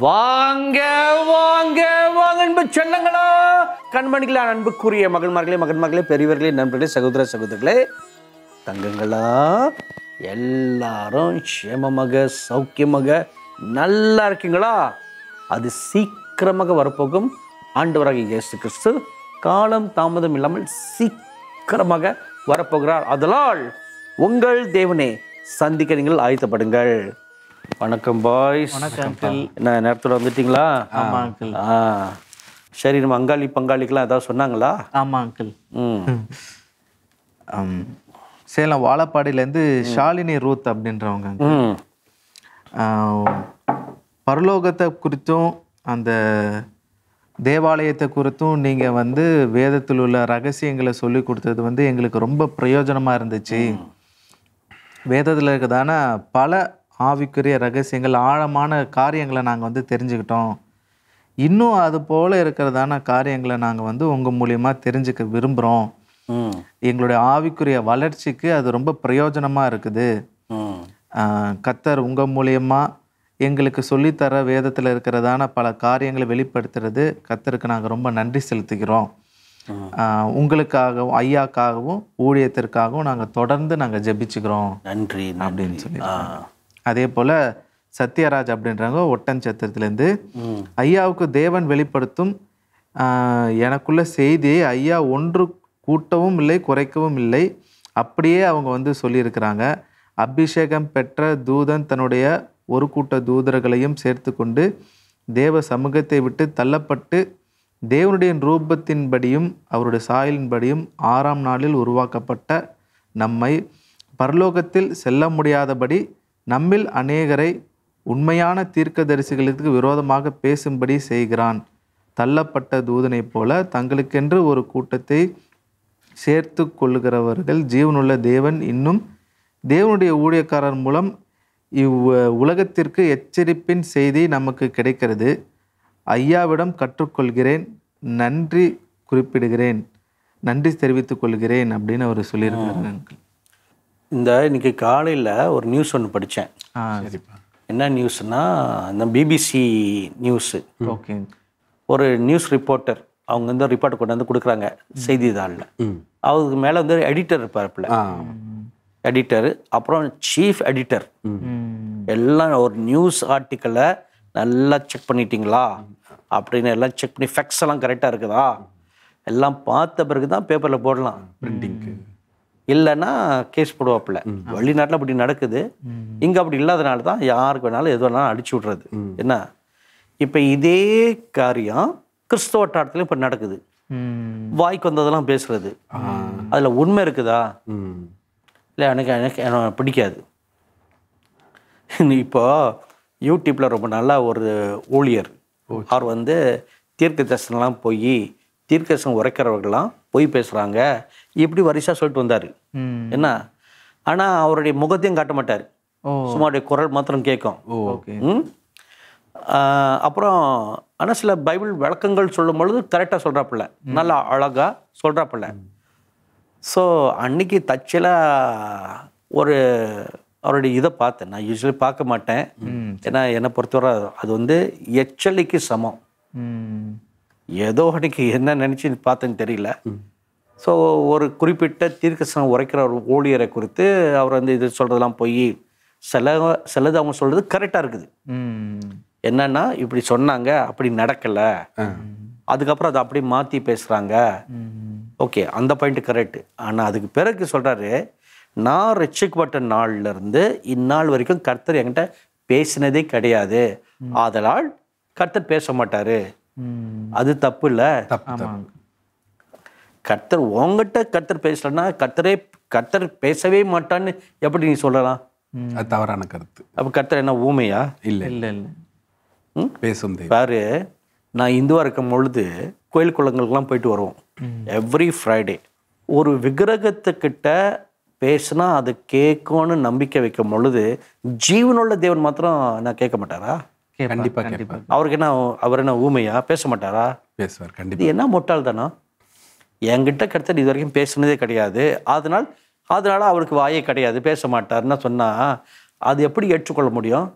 வாங்க வாங்க வாங்க அன்பு செல்லங்களா கண்மணிகளா அன்புக்குரிய மகன்மார்களே மகன்மார்களே பெரியவர்களே நண்பர்களே சகோதர சகோதரர்களே தங்கங்களா எல்லாரும் சேமமாக சௌக்கியமாக நல்லா இருக்கீங்களா அது சீக்கிரமாக வரப்போகும் ஆண்டவராக இயேசு கிறிஸ்து காலம் தாமதம் இல்லாமல் சீக்கிரமாக வரப்போகிறார் அதனால் உங்கள் தேவனே சந்திக்க நீங்கள் ஆயத்தப்படுங்கள் வணக்கம் பாய்ஸ் வணக்கம் என்ன நேரத்தோட வந்துட்டீங்களா ஆமா அங்கிள் ஆ சரி நம்ம அங்காளி பங்காளிக்கெல்லாம் ஏதாவது சொன்னாங்களா ஆமா அங்கிள் ம் ஆம். சேலம் வாழப்பாடியிலேருந்து ஷாலினி ரூத் அப்படின்றவங்க ம் ஆஹ், பரலோகத்தை குறித்தும் அந்த தேவாலயத்தை குறித்தும் நீங்கள் வந்து வேதத்தில் உள்ள ரகசியங்களை சொல்லி கொடுத்தது வந்து எங்களுக்கு ரொம்ப பிரயோஜனமாக இருந்துச்சு வேதத்தில் இருக்கிறதான பல ஆவிக்குரிய ரகசியங்கள் ஆழமான காரியங்களை நாங்கள் வந்து தெரிஞ்சுக்கிட்டோம் இன்னும் அது போல் இருக்கிறதான காரியங்களை நாங்கள் வந்து உங்கள் மூலியமாக தெரிஞ்சுக்க விரும்புகிறோம் ம் எங்களுடைய ஆவிக்குரிய வளர்ச்சிக்கு அது ரொம்ப பிரயோஜனமாக இருக்குது ம் ஆஹ் கத்தர் உங்கள் மூலியமா எங்களுக்கு சொல்லித்தர வேதத்தில் இருக்கிறதான பல காரியங்களை வெளிப்படுத்துறது கத்தருக்கு நாங்கள் ரொம்ப நன்றி செலுத்துகிறோம் ஆஹ் உங்களுக்காகவும் ஐயாக்காகவும் ஊழியத்திற்காகவும் நாங்கள் தொடர்ந்து நாங்கள் ஜெபிச்சுக்கிறோம் நன்றி அப்படின்னு நன்றி சொல்லி ஆ அதே போல் சத்யராஜ் அப்படின்றவங்க ஒட்டன்சத்திரத்துலேருந்து ம் ஐயாவுக்கு தேவன் வெளிப்படுத்தும் ஆஹ், எனக்குள்ள செய்தியை ஐயா ஒன்று கூட்டவும் இல்லை குறைக்கவும் இல்லை அப்படியே அவங்க வந்து சொல்லியிருக்கிறாங்க அபிஷேகம் பெற்ற தூதன் தன்னுடைய ஒரு கூட்ட தூதர்களையும் சேர்த்து கொண்டு தேவ சமூகத்தை விட்டு தள்ளப்பட்டு தேவனுடைய ரூபத்தின்படியும் அவருடைய சாயலின்படியும் ஆறாம் நாளில் உருவாக்கப்பட்ட நம்மை பரலோகத்தில் செல்ல முடியாதபடி நம்மில் அநேகரை உண்மையான தீர்க்கதரிசிகளுக்கு விரோதமாக பேசும்படி செய்கிறான் தள்ளப்பட்ட தூதனைப் போல தங்களுக்கென்று ஒரு கூட்டத்தை சேர்த்து கொள்ளுகிறவர்கள் ஜீவனுள்ள தேவன் இன்னும் தேவனுடைய ஊழியக்காரர் மூலம் இவ் உலகத்திற்கு எச்சரிப்பின் செய்தி நமக்கு கிடைக்கிறது ஐயாவிடம் கற்றுக்கொள்கிறேன் நன்றி குறிப்பிடுகிறேன் நன்றி தெரிவித்துக் கொள்கிறேன் அப்படின்னு அவர் சொல்லியிருக்காரு uncle. இந்த இன்னைக்கு காலையில் ஒரு நியூஸ் ஒன்று படித்தேன் ஆ என்ன நியூஸ்னா இந்த பிபிசி நியூஸு ஓகே ஒரு நியூஸ் ரிப்போர்ட்டர் அவங்க வந்து ரிப்போர்ட் கொண்டு வந்து கொடுக்குறாங்க செய்தித்தாளில் அவருக்கு மேலே வந்து எடிட்டர் இருப்பார்ல எடிட்டர் அப்புறம் சீஃப் எடிட்டர் எல்லாம் ஒரு நியூஸ் ஆர்டிக்கலை நல்லா செக் பண்ணிட்டீங்களா அப்படின்னு எல்லாம் செக் பண்ணி ஃபேக்ஸ் எல்லாம் கரெக்டாக இருக்குதா எல்லாம் பார்த்த பிறகு தான் பேப்பரில் போடலாம் பிரிண்டிங்க்கு இல்லைன்னா கேஸ் போடுவாப்புல வெளிநாட்டில் அப்படி நடக்குது இங்கே அப்படி இல்லாதனால தான் யாருக்கு வேணாலும் எது வேணாலும் அடிச்சு விட்றது என்ன இப்போ இதே காரியம் கிறிஸ்தவ வட்டாரத்துலையும் இப்போ நடக்குது ம் வாய்க்கு வந்ததெல்லாம் பேசுறது அதில் உண்மை இருக்குதா ம் இல்லை எனக்கு எனக்கு எனக்கு பிடிக்காது இப்போ யூடியூப்பில் ரொம்ப நல்லா ஒரு ஊழியர் அவர் வந்து தீர்க்க தரிசனம்லாம் போய் தீர்க்க தரிசனம் உரைக்கிறவர்கள்லாம் பொய் பேசுகிறாங்க இப்படி வரிசையாக சொல்லிட்டு வந்தார் ம் என்ன ஆனால் அவருடைய முகத்தையும் காட்ட மாட்டார் ஓ சும்மா அவருடைய குரல் மாத்திரம் கேட்கும் ஓகே ம் ஆஹ் அப்புறம் ஆனால் சில பைபிள் விளக்கங்கள் சொல்லும் பொழுது கரெக்டாக சொல்கிறாப்புல நல்லா அழகாக சொல்கிறாப்புல ஸோ அன்னைக்கு தச்சில் ஒரு அவருடைய இதை பார்த்தேன் நான் யூஸ்வலி பார்க்க மாட்டேன் ஏன்னா என்னை பொறுத்தவரை அது வந்து எச்சலிக்கு சமம் ம் ஏதோ அன்னைக்கு என்ன நினச்சி பார்த்தேன்னு தெரியல ஸோ ஒரு குறிப்பிட்ட தீர்க்கசனம் உரைக்கிற ஒரு ஊழியரை குறித்து அவர் வந்து இது சொல்கிறதெல்லாம் போய் சில சிலது அவங்க சொல்கிறது கரெக்டாக இருக்குது ம் என்னன்னா இப்படி சொன்னாங்க அப்படி நடக்கலை அதுக்கப்புறம் அதை அப்படியே மாற்றி பேசுகிறாங்க ம் ஓகே அந்த பாயிண்ட் கரெக்ட் ஆனால் அதுக்கு பிறகு சொல்கிறாரு நான் ரட்சிக்கப்பட்ட நாள்ல இருந்து இந்நாள் வரைக்கும் கர்த்தர் என்கிட்ட பேசினதே கிடையாது ஆதலால் கர்த்தர் பேச மாட்டாரு ம் அது தப்பு இல்லை தப்பு ஆமாங்க கர்த்தர் உங்ககிட்ட கர்த்தர் பேசலன்னா கர்த்தரே கர்த்தர் பேசவே மாட்டான்னு எப்படி நீ சொல்லலாம் அது தவறான கருத்து அப்போ கர்த்தர் என்ன ஊமையா இல்லை இல்லை இல்லை பேசும் தெய்வம் பாரு நான் இந்துவாக இருக்கும் பொழுது கோயில் குளங்களுக்கெல்லாம் போயிட்டு வருவோம் எவ்ரி ஃப்ரைடே ஒரு விக்கிரகத்துக்கிட்ட பேசுனா அது கேட்கும்னு நம்பிக்கை வைக்கும் பொழுது ஜீவனுள்ள தேவன் மாத்திரம் நான் கேட்க மாட்டாரா கேட்பா, கண்டிப்பா கண்டிப்பா அவருக்கு என்ன அவர் என்ன ஊமையா பேச மாட்டாரா பேசுவார் கண்டிப்பா இது என்ன முட்டாள்தானா என்கிட்ட கருத்து இது வரைக்கும் பேசுனதே கிடையாது அதனால் அதனால அவருக்கு வாயே கிடையாது பேச மாட்டாருன்னு சொன்னா அது எப்படி ஏற்றுக்கொள்ள முடியும்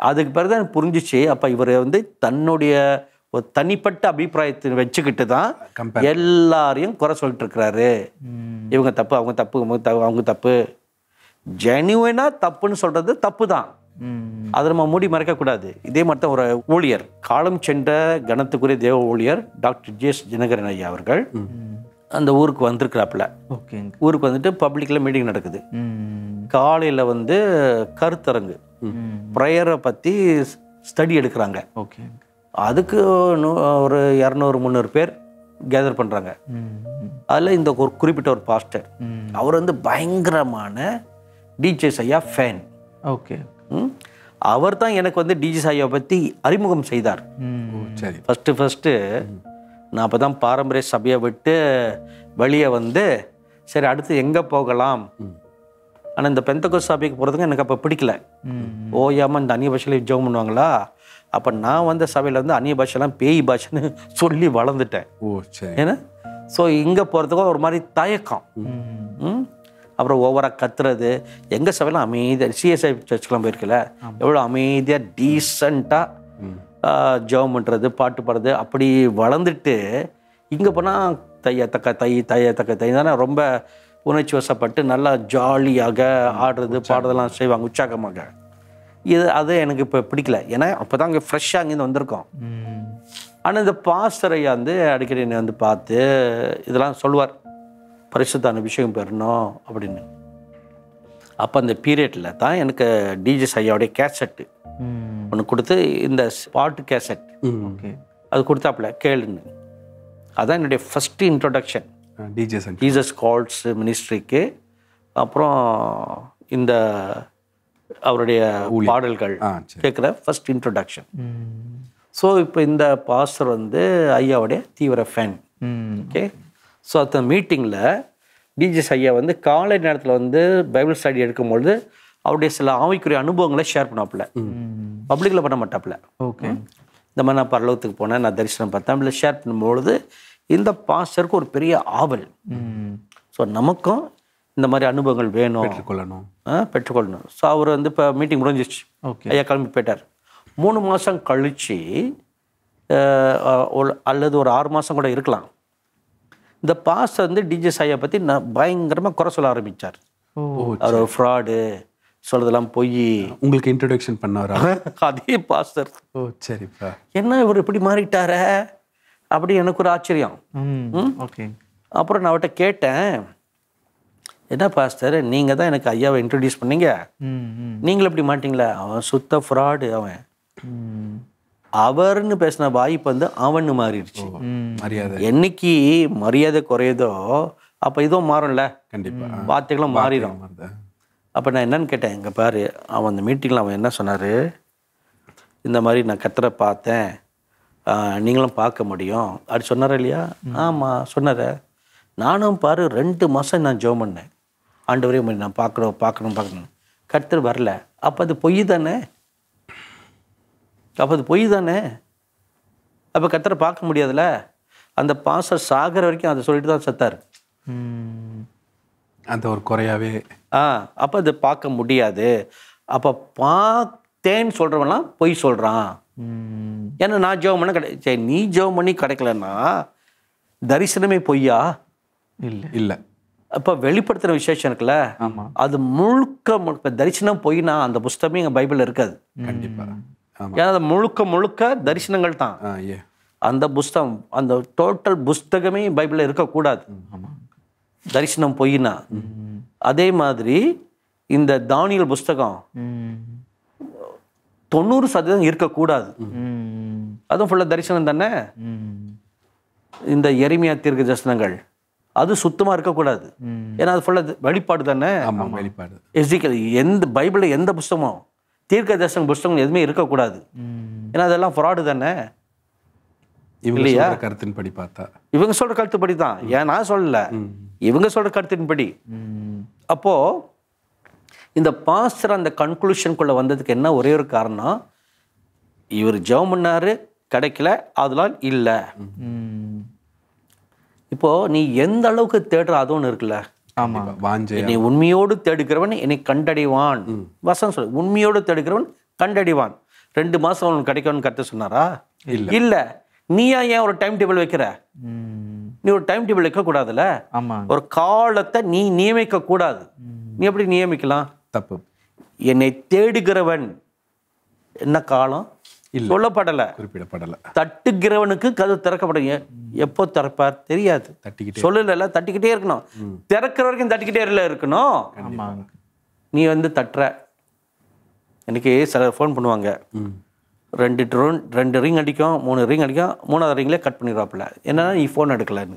அதுக்கு பிறகு தான் எனக்கு புரிஞ்சிச்சு அப்போ இவர் வந்து தன்னுடைய ஒரு தனிப்பட்ட அபிப்பிராயத்தை வச்சுக்கிட்டு தான் எல்லாரையும் குறை சொல்லிட்டு இருக்கிறாரு இவங்க தப்பு அவங்க தப்பு அவங்க தப்பு அவங்க தப்பு ஜெனுவனாக தப்புன்னு சொல்றது தப்பு தான் ம் அதை நம்ம மூடி மறைக்கக்கூடாது இதே மாதிரி தான் ஒரு ஊழியர் காலம் சென்ற கணத்துக்குரிய தேவ ஊழியர் டாக்டர் ஜி எஸ் தினகரன் ஐயா அவர்கள் அந்த ஊருக்கு வந்திருக்கிறாப்புல ஓகேங்க ஊருக்கு வந்துட்டு பப்ளிக்கில் மீட்டிங் நடக்குது ம் காலையில் வந்து கருத்தரங்கு ப்ரேயரை பற்றி ஸ்டடி எடுக்கிறாங்க ஓகேங்க அதுக்கு நூ- ஒரு இரநூறு முந்நூறு பேர் கேதர் பண்ணுறாங்க ம் அதில் இந்த ஒரு குறிப்பிட்ட ஒரு பாஸ்டர் ம். அவர் வந்து பயங்கரமான டிஜே ஐயா ஃபேன் ஓகே அவர் தான் எனக்கு வந்து டிஜே ஐயா பற்றி அறிமுகம் செய்தார் ம் சரி ஃபஸ்ட்டு ஃபஸ்ட்டு நான் அப்போ தான் பாரம்பரிய சபையை விட்டு வெளியே வந்து சரி அடுத்து எங்கே போகலாம் ஆனால் இந்த பெந்தகோஸ் சபைக்கு போகிறதுக்கு எனக்கு அப்போ பிடிக்கல ஓயாமல் இந்த அந்நிய பாஷையில் ஜெபம் பண்ணுவாங்களா அப்போ நான் வந்த சபையில் வந்து அந்நிய பாஷைலாம் பேய் பாஷைன்னு சொல்லி வளர்ந்துட்டேன் ஓ சரி ஏன்னா ஸோ இங்கே போகிறதுக்கும் ஒரு மாதிரி தயக்கம் ம்? அப்புறம் ஓவராக கத்துறது எங்கள் சபையில் அமைதியாக சிஎஸ்ஐ சர்ச்சுக்கெலாம் போயிருக்கல எவ்வளோ அமைதியாக டீசெண்டாக ஜெபம் பண்ணுறது பாட்டு பாடுறது அப்படி வளர்ந்துட்டு இங்கே போனால் தைய தக்க தை தைய தக்க தை தானே ரொம்ப உணர்ச்சி வசப்பட்டு நல்லா ஜாலியாக ஆடுறது பாடுறதெல்லாம் செய்வாங்க உற்சாகமாக இது அது எனக்கு இப்போ பிடிக்கல ஏன்னா அப்போ தான் அங்கே ஃப்ரெஷ்ஷாக அங்கேருந்து வந்திருக்கோம் ம் ஆனால் இந்த பாஸ்டர் ஐயா வந்து அடிக்கடி என்னை வந்து பார்த்து இதெல்லாம் சொல்லுவார் பரிசுத்தான விஷயம் பெறணும் அப்படின்னு அப்போ அந்த பீரியடில் தான் எனக்கு டிஜிஎஸ் ஐயாவுடைய கேசட்டு ம் ஒன்று கொடுத்து இந்த பாட்டு கேசட் ஓகே அது கொடுத்தாப்புல கேளுன்னு அதான் என்னுடைய first introduction DJ son Jesus Calls மினிஸ்ட்ரிக்கு அப்புறம் இந்த அவருடைய பாடல்கள் ஆ சரி கேட்குற ஃபர்ஸ்ட் இன்ட்ரொடக்ஷன் ம் ஸோ இப்போ இந்த பாஸ்டர் வந்து ஐயாவுடைய தீவிர ஃபேன் ம் ஓகே ஸோ அந்த மீட்டிங்கில் டிஜிஎஸ் ஐயா வந்து காலை நேரத்தில் வந்து பைபிள் ஸ்டடி எடுக்கும்பொழுது அவருடைய சில ஆவிக்குரிய அனுபவங்களை ஷேர் பண்ணாப்புல பப்ளிக்கில் பண்ண மாட்டாப்புல ஓகே இந்த மாதிரி நான் பரலோகத்துக்கு போனேன் நான் தரிசனம் பார்த்தேன் அப்படி ஷேர் பண்ணும்பொழுது இந்த பாஸ்டருக்கு ஒரு பெரிய ஆவல் ம் ஸோ நமக்கும் இந்த மாதிரி அனுபவங்கள் வேணும் பெற்றுக்கொள்ளணும் ஆ, பெற்றுக்கொள்ளணும் ஸோ அவர் வந்து இப்போ மீட்டிங் முடிஞ்சிச்சு ஓகே ஐயா கிளம்பி போயிட்டார் மூணு மாதம் கழிச்சு அஹ், ஒரு- அல்லது ஒரு ஆறு மாதம் கூட இருக்கலாம் இந்த பாஸ் வந்து டிஜே சாயை பற்றி நான் பயங்கரமாக குறை சொல்ல ஆரம்பித்தார் ஓ அவர் ஒரு ஃப்ராடு சொல்றதெல்லாம் பொய் உங்களுக்கு இன்ட்ரடக்ஷன் பண்ணவரா அதே பாஸ்டர் ஓ சரிப்பா என்ன இவர் இப்படி மாறிட்டாரே அப்படி எனக்கு ஒரு ஆச்சரியம் ம் ஓகே அப்புறம் நான் அவர்கிட்ட கேட்டேன் என்ன பாஸ்டர் நீங்கள் தான் எனக்கு ஐயாவை இன்ட்ரடியூஸ் பண்ணீங்க ம் ம் நீங்களும் இப்படி மாட்டீங்களா அவன் சுத்த ஃப்ராடு அவன் ம் அவர்னு பேசின வாய்ப்பு வந்து அவன்னு மாறிடுச்சு ம் மரியாதை என்னைக்கு மரியாதை குறையுதோ அப்போ இதுவும் மாறும்ல கண்டிப்பா வார்த்தைகளும் மாறிடும் மாறுதா? அப்போ நான் என்னன்னு கேட்டேன் இங்கே பாரு அவன் அந்த மீட்டிங்கில் அவன் என்ன சொன்னார் இந்த மாதிரி நான் கத்தரை பார்த்தேன் ஆஹ், நீங்களும் பார்க்க முடியும் அப்படி சொன்னாரா இல்லையா ஆமாம் சொன்னார நானும் பாரு ரெண்டு மாதம் நான் ஜெபம் பண்ணேன் ஆண்டவரே உம்மை நான் பார்க்கணும் பார்க்கணும் பார்க்கணும் கர்த்தர் வரல அப்போ அது பொய் தானே அப்போ அது பொய் தானே அப்போ கர்த்தரை பார்க்க முடியாதுல்ல அந்த பாச சாகிற வரைக்கும் அதை சொல்லிட்டு தான் செத்தார் ம் அந்த ஒரு குறையாவே ஆ அப்போ அது பார்க்க முடியாது அப்போ பார்த்தேன்னு சொல்கிறவன்லாம் பொய் சொல்கிறான் ம் ஏன்னா நான் ஜெபம் பண்ண கிடை சரி நீ ஜெபம் பண்ணி கிடைக்கலன்னா தரிசனமே பொய்யா இல்லை இல்ல அப்போ வெளிப்படுத்துகிற விசேஷம் இருக்குல்ல ஆமா அது முழுக்க முழுக்க தரிசனம் பொய்னா அந்த புஸ்தகமே எங்கள் பைபிளில் இருக்காது கண்டிப்பா ஆமா ஏன்னா அது முழுக்க முழுக்க தரிசனங்கள் தான் ஆ ஏ அந்த புஸ்தகம் அந்த டோட்டல் புஸ்தகமே பைபிளில் இருக்கக்கூடாது ஆமா தரிசனம் பொய்னா அதே மாதிரி இந்த தானியல் புஸ்தகம் ம் தொண்ணூறு சதவீதம் இருக்கக்கூடாது ம் அதுவும் ஃபுல்லாக தரிசனம் தானே ம் இந்த எளிமையா தீர்க்க தரிசனங்கள் அது சுத்தமாக இருக்கக்கூடாது ம். ஏன்னா அது ஃபுல்லாக வெளிப்பாடு தானே ஆமா வெளிப்பாடு எஸ்டிக்கல் எந்த பைபிளில் எந்த புஸ்தகமும் தீர்க்க தரிசன புஸ்தகம் எதுவுமே இருக்கக்கூடாது ம் ஏன்னா அதெல்லாம் ஃப்ராடு தானே இவங்க சொல்ற கருத்தின்படி பார்த்தா இவங்க சொல்கிற கருத்துப்படி தான் ஏன் நான் சொல்லல இவங்க சொல்கிற கருத்தின்படி ம் அப்போ இந்த பாஸ்டர் அந்த கன்க்ளூஷனுக்குள்ள வந்ததுக்கு என்ன ஒரே ஒரு காரணம் இவர் ஜெபம் பண்ணாரு கிடைக்கல அதெல்லாம் இல்லை ம் இப்போ நீ எந்த அளவுக்கு தேடுற அது ஒன்று இருக்குல்ல ஆமா வாஞ்சை என்னை உண்மையோடு தேடுகிறவன் என்னை கண்டடைவான் வசனம் சொல்லு உண்மையோடு தேடுகிறவன் கண்டடைவான் ரெண்டு மாதம் உனக்கு கிடைக்கும்னு கற்று சொன்னாரா இல்லை நீயா ஏன் ஒரு டைம் டேபிள் வைக்கிற ம். நீ ஒரு டைம் டேபிள் வைக்கக்கூடாதுல்ல ஆமாங்க ஒரு காலத்தை நீ நியமிக்க கூடாது நீ எப்படி நியமிக்கலாம் தப்பு என்னை தேடுகிறவன் என்ன காலம் சொல்லப்படலை குறிப்பிடப்படலை தட்டுகிறவனுக்கு கதவு திறக்கப்படும் எ- எப்போ திறப்பார் தெரியாது தட்டிக்கிட்டே சொல்லல தட்டிக்கிட்டே இருக்கணும் திறக்கிற வரைக்கும் தட்டிக்கிட்டே இல்ல இருக்கணும் ஆமாங்க நீ வந்து தட்டுற எனக்கு சிலர் ஃபோன் பண்ணுவாங்க ம் ரெண்டு ட்ரோன் ரெண்டு ரிங் அடிக்கும் மூணு ரிங் அடிக்கும் மூணாவது ரிங்லேயே கட் பண்ணிடுவாப்புல என்னன்னா நீ ஃபோன் எடுக்கலன்னு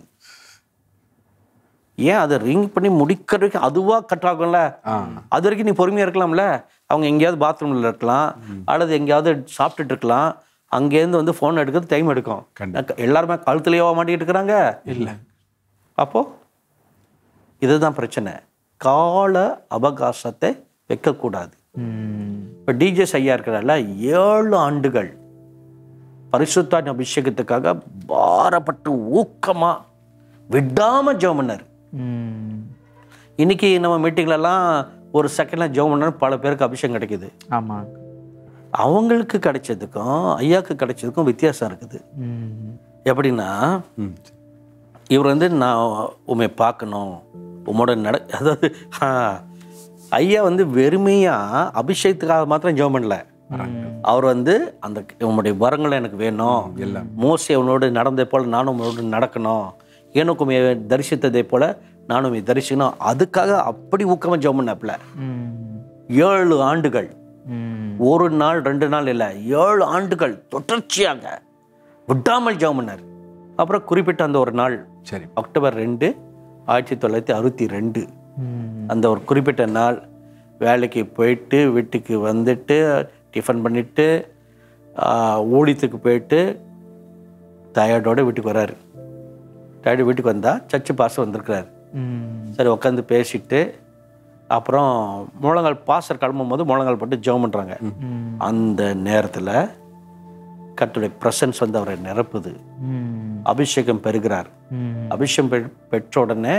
ஏன் அதை ரிங் பண்ணி முடிக்கிற வரைக்கும் அதுவாக கட் ஆகும்ல அது வரைக்கும் நீ பொறுமையாக இருக்கலாம்ல அவங்க எங்கேயாவது பாத்ரூமில் இருக்கலாம் அல்லது எங்கேயாவது சாப்பிட்டுட்டு இருக்கலாம் அங்கேருந்து வந்து ஃபோன் எடுக்கிறது டைம் எடுக்கும் கண்டிப்பா. எல்லாருமே கழுத்துலையோ மாட்டிக்கிட்டு இருக்கிறாங்க இல்லை அப்போ இதுதான் பிரச்சனை கால அவகாசத்தை வைக்கக்கூடாது ம். இப்போ டிஜேஸ் ஐயா இருக்கிறார்ல ஏழு ஆண்டுகள் பரிசுத்தான அபிஷேகத்துக்காக பாரப்பட்டு ஊக்கமா விடாம ஜெபம் பண்ணார் ம். இன்னைக்கு நம்ம மீட்டிங்லலாம் ஒரு செகண்ட்ல ஜெபம் பண்ணார் பல பேருக்கு அபிஷேகம் கிடைக்குது ஆமாங்க அவங்களுக்கு கிடைச்சதுக்கும் ஐயாவுக்கு கிடைச்சதுக்கும் வித்தியாசம் இருக்குது ம். எப்படின்னா ம் இவர் வந்து நான் உண்மை பார்க்கணும் உம்மோட நட அதாவது ஆ, ஐயா வந்து வெறுமையாக அபிஷேகத்துக்காக மாத்திரம் ஜெபம் பண்ணல அவர் வந்து அந்த உம்முடைய வரங்களை எனக்கு வேணும் மோசே உன்னோடு நடந்ததை போல நானும் உன்னோடு நடக்கணும் எனக்கு உம்மை தரிசித்ததை போல நானும் உம்மை தரிசிக்கணும் அதுக்காக அப்படி ஊக்கமாக ஜெபம் பண்ணாப்புல ம். ஏழு ஆண்டுகள் ம். ஒரு நாள் ரெண்டு நாள் இல்லை ஏழு ஆண்டுகள் தொடர்ச்சியாக விடாமல் ஜெபம் பண்ணார் அப்புறம் குறிப்பிட்ட அந்த ஒரு நாள் சரி அக்டோபர் ரெண்டு ஆயிரத்தி தொள்ளாயிரத்தி அறுபத்தி ரெண்டு ம். அந்த ஒரு குறிப்பிட்ட நாள் வேலைக்கு போயிட்டு வீட்டுக்கு வந்துட்டு டிஃபன் பண்ணிட்டு ஆஹ், ஊழியத்துக்கு போயிட்டு டயர்டோட வீட்டுக்கு வர்றாரு டயர்டு வீட்டுக்கு வந்தால் சர்ச்சு பாஸ் வந்திருக்கிறாரு ம். சரி உட்காந்து பேசிட்டு அப்புறம் முழங்கால் பாசர் கிளம்பும் போது முழங்கால் போட்டு ஜெபம் பண்ணுறாங்க ம். அந்த நேரத்தில் கர்த்தருடைய பிரசன்ஸ் வந்து அவரை நிரப்புது ம். அபிஷேகம் பெறுகிறார் ம். அபிஷேகம் பெ- பெற்ற உடனே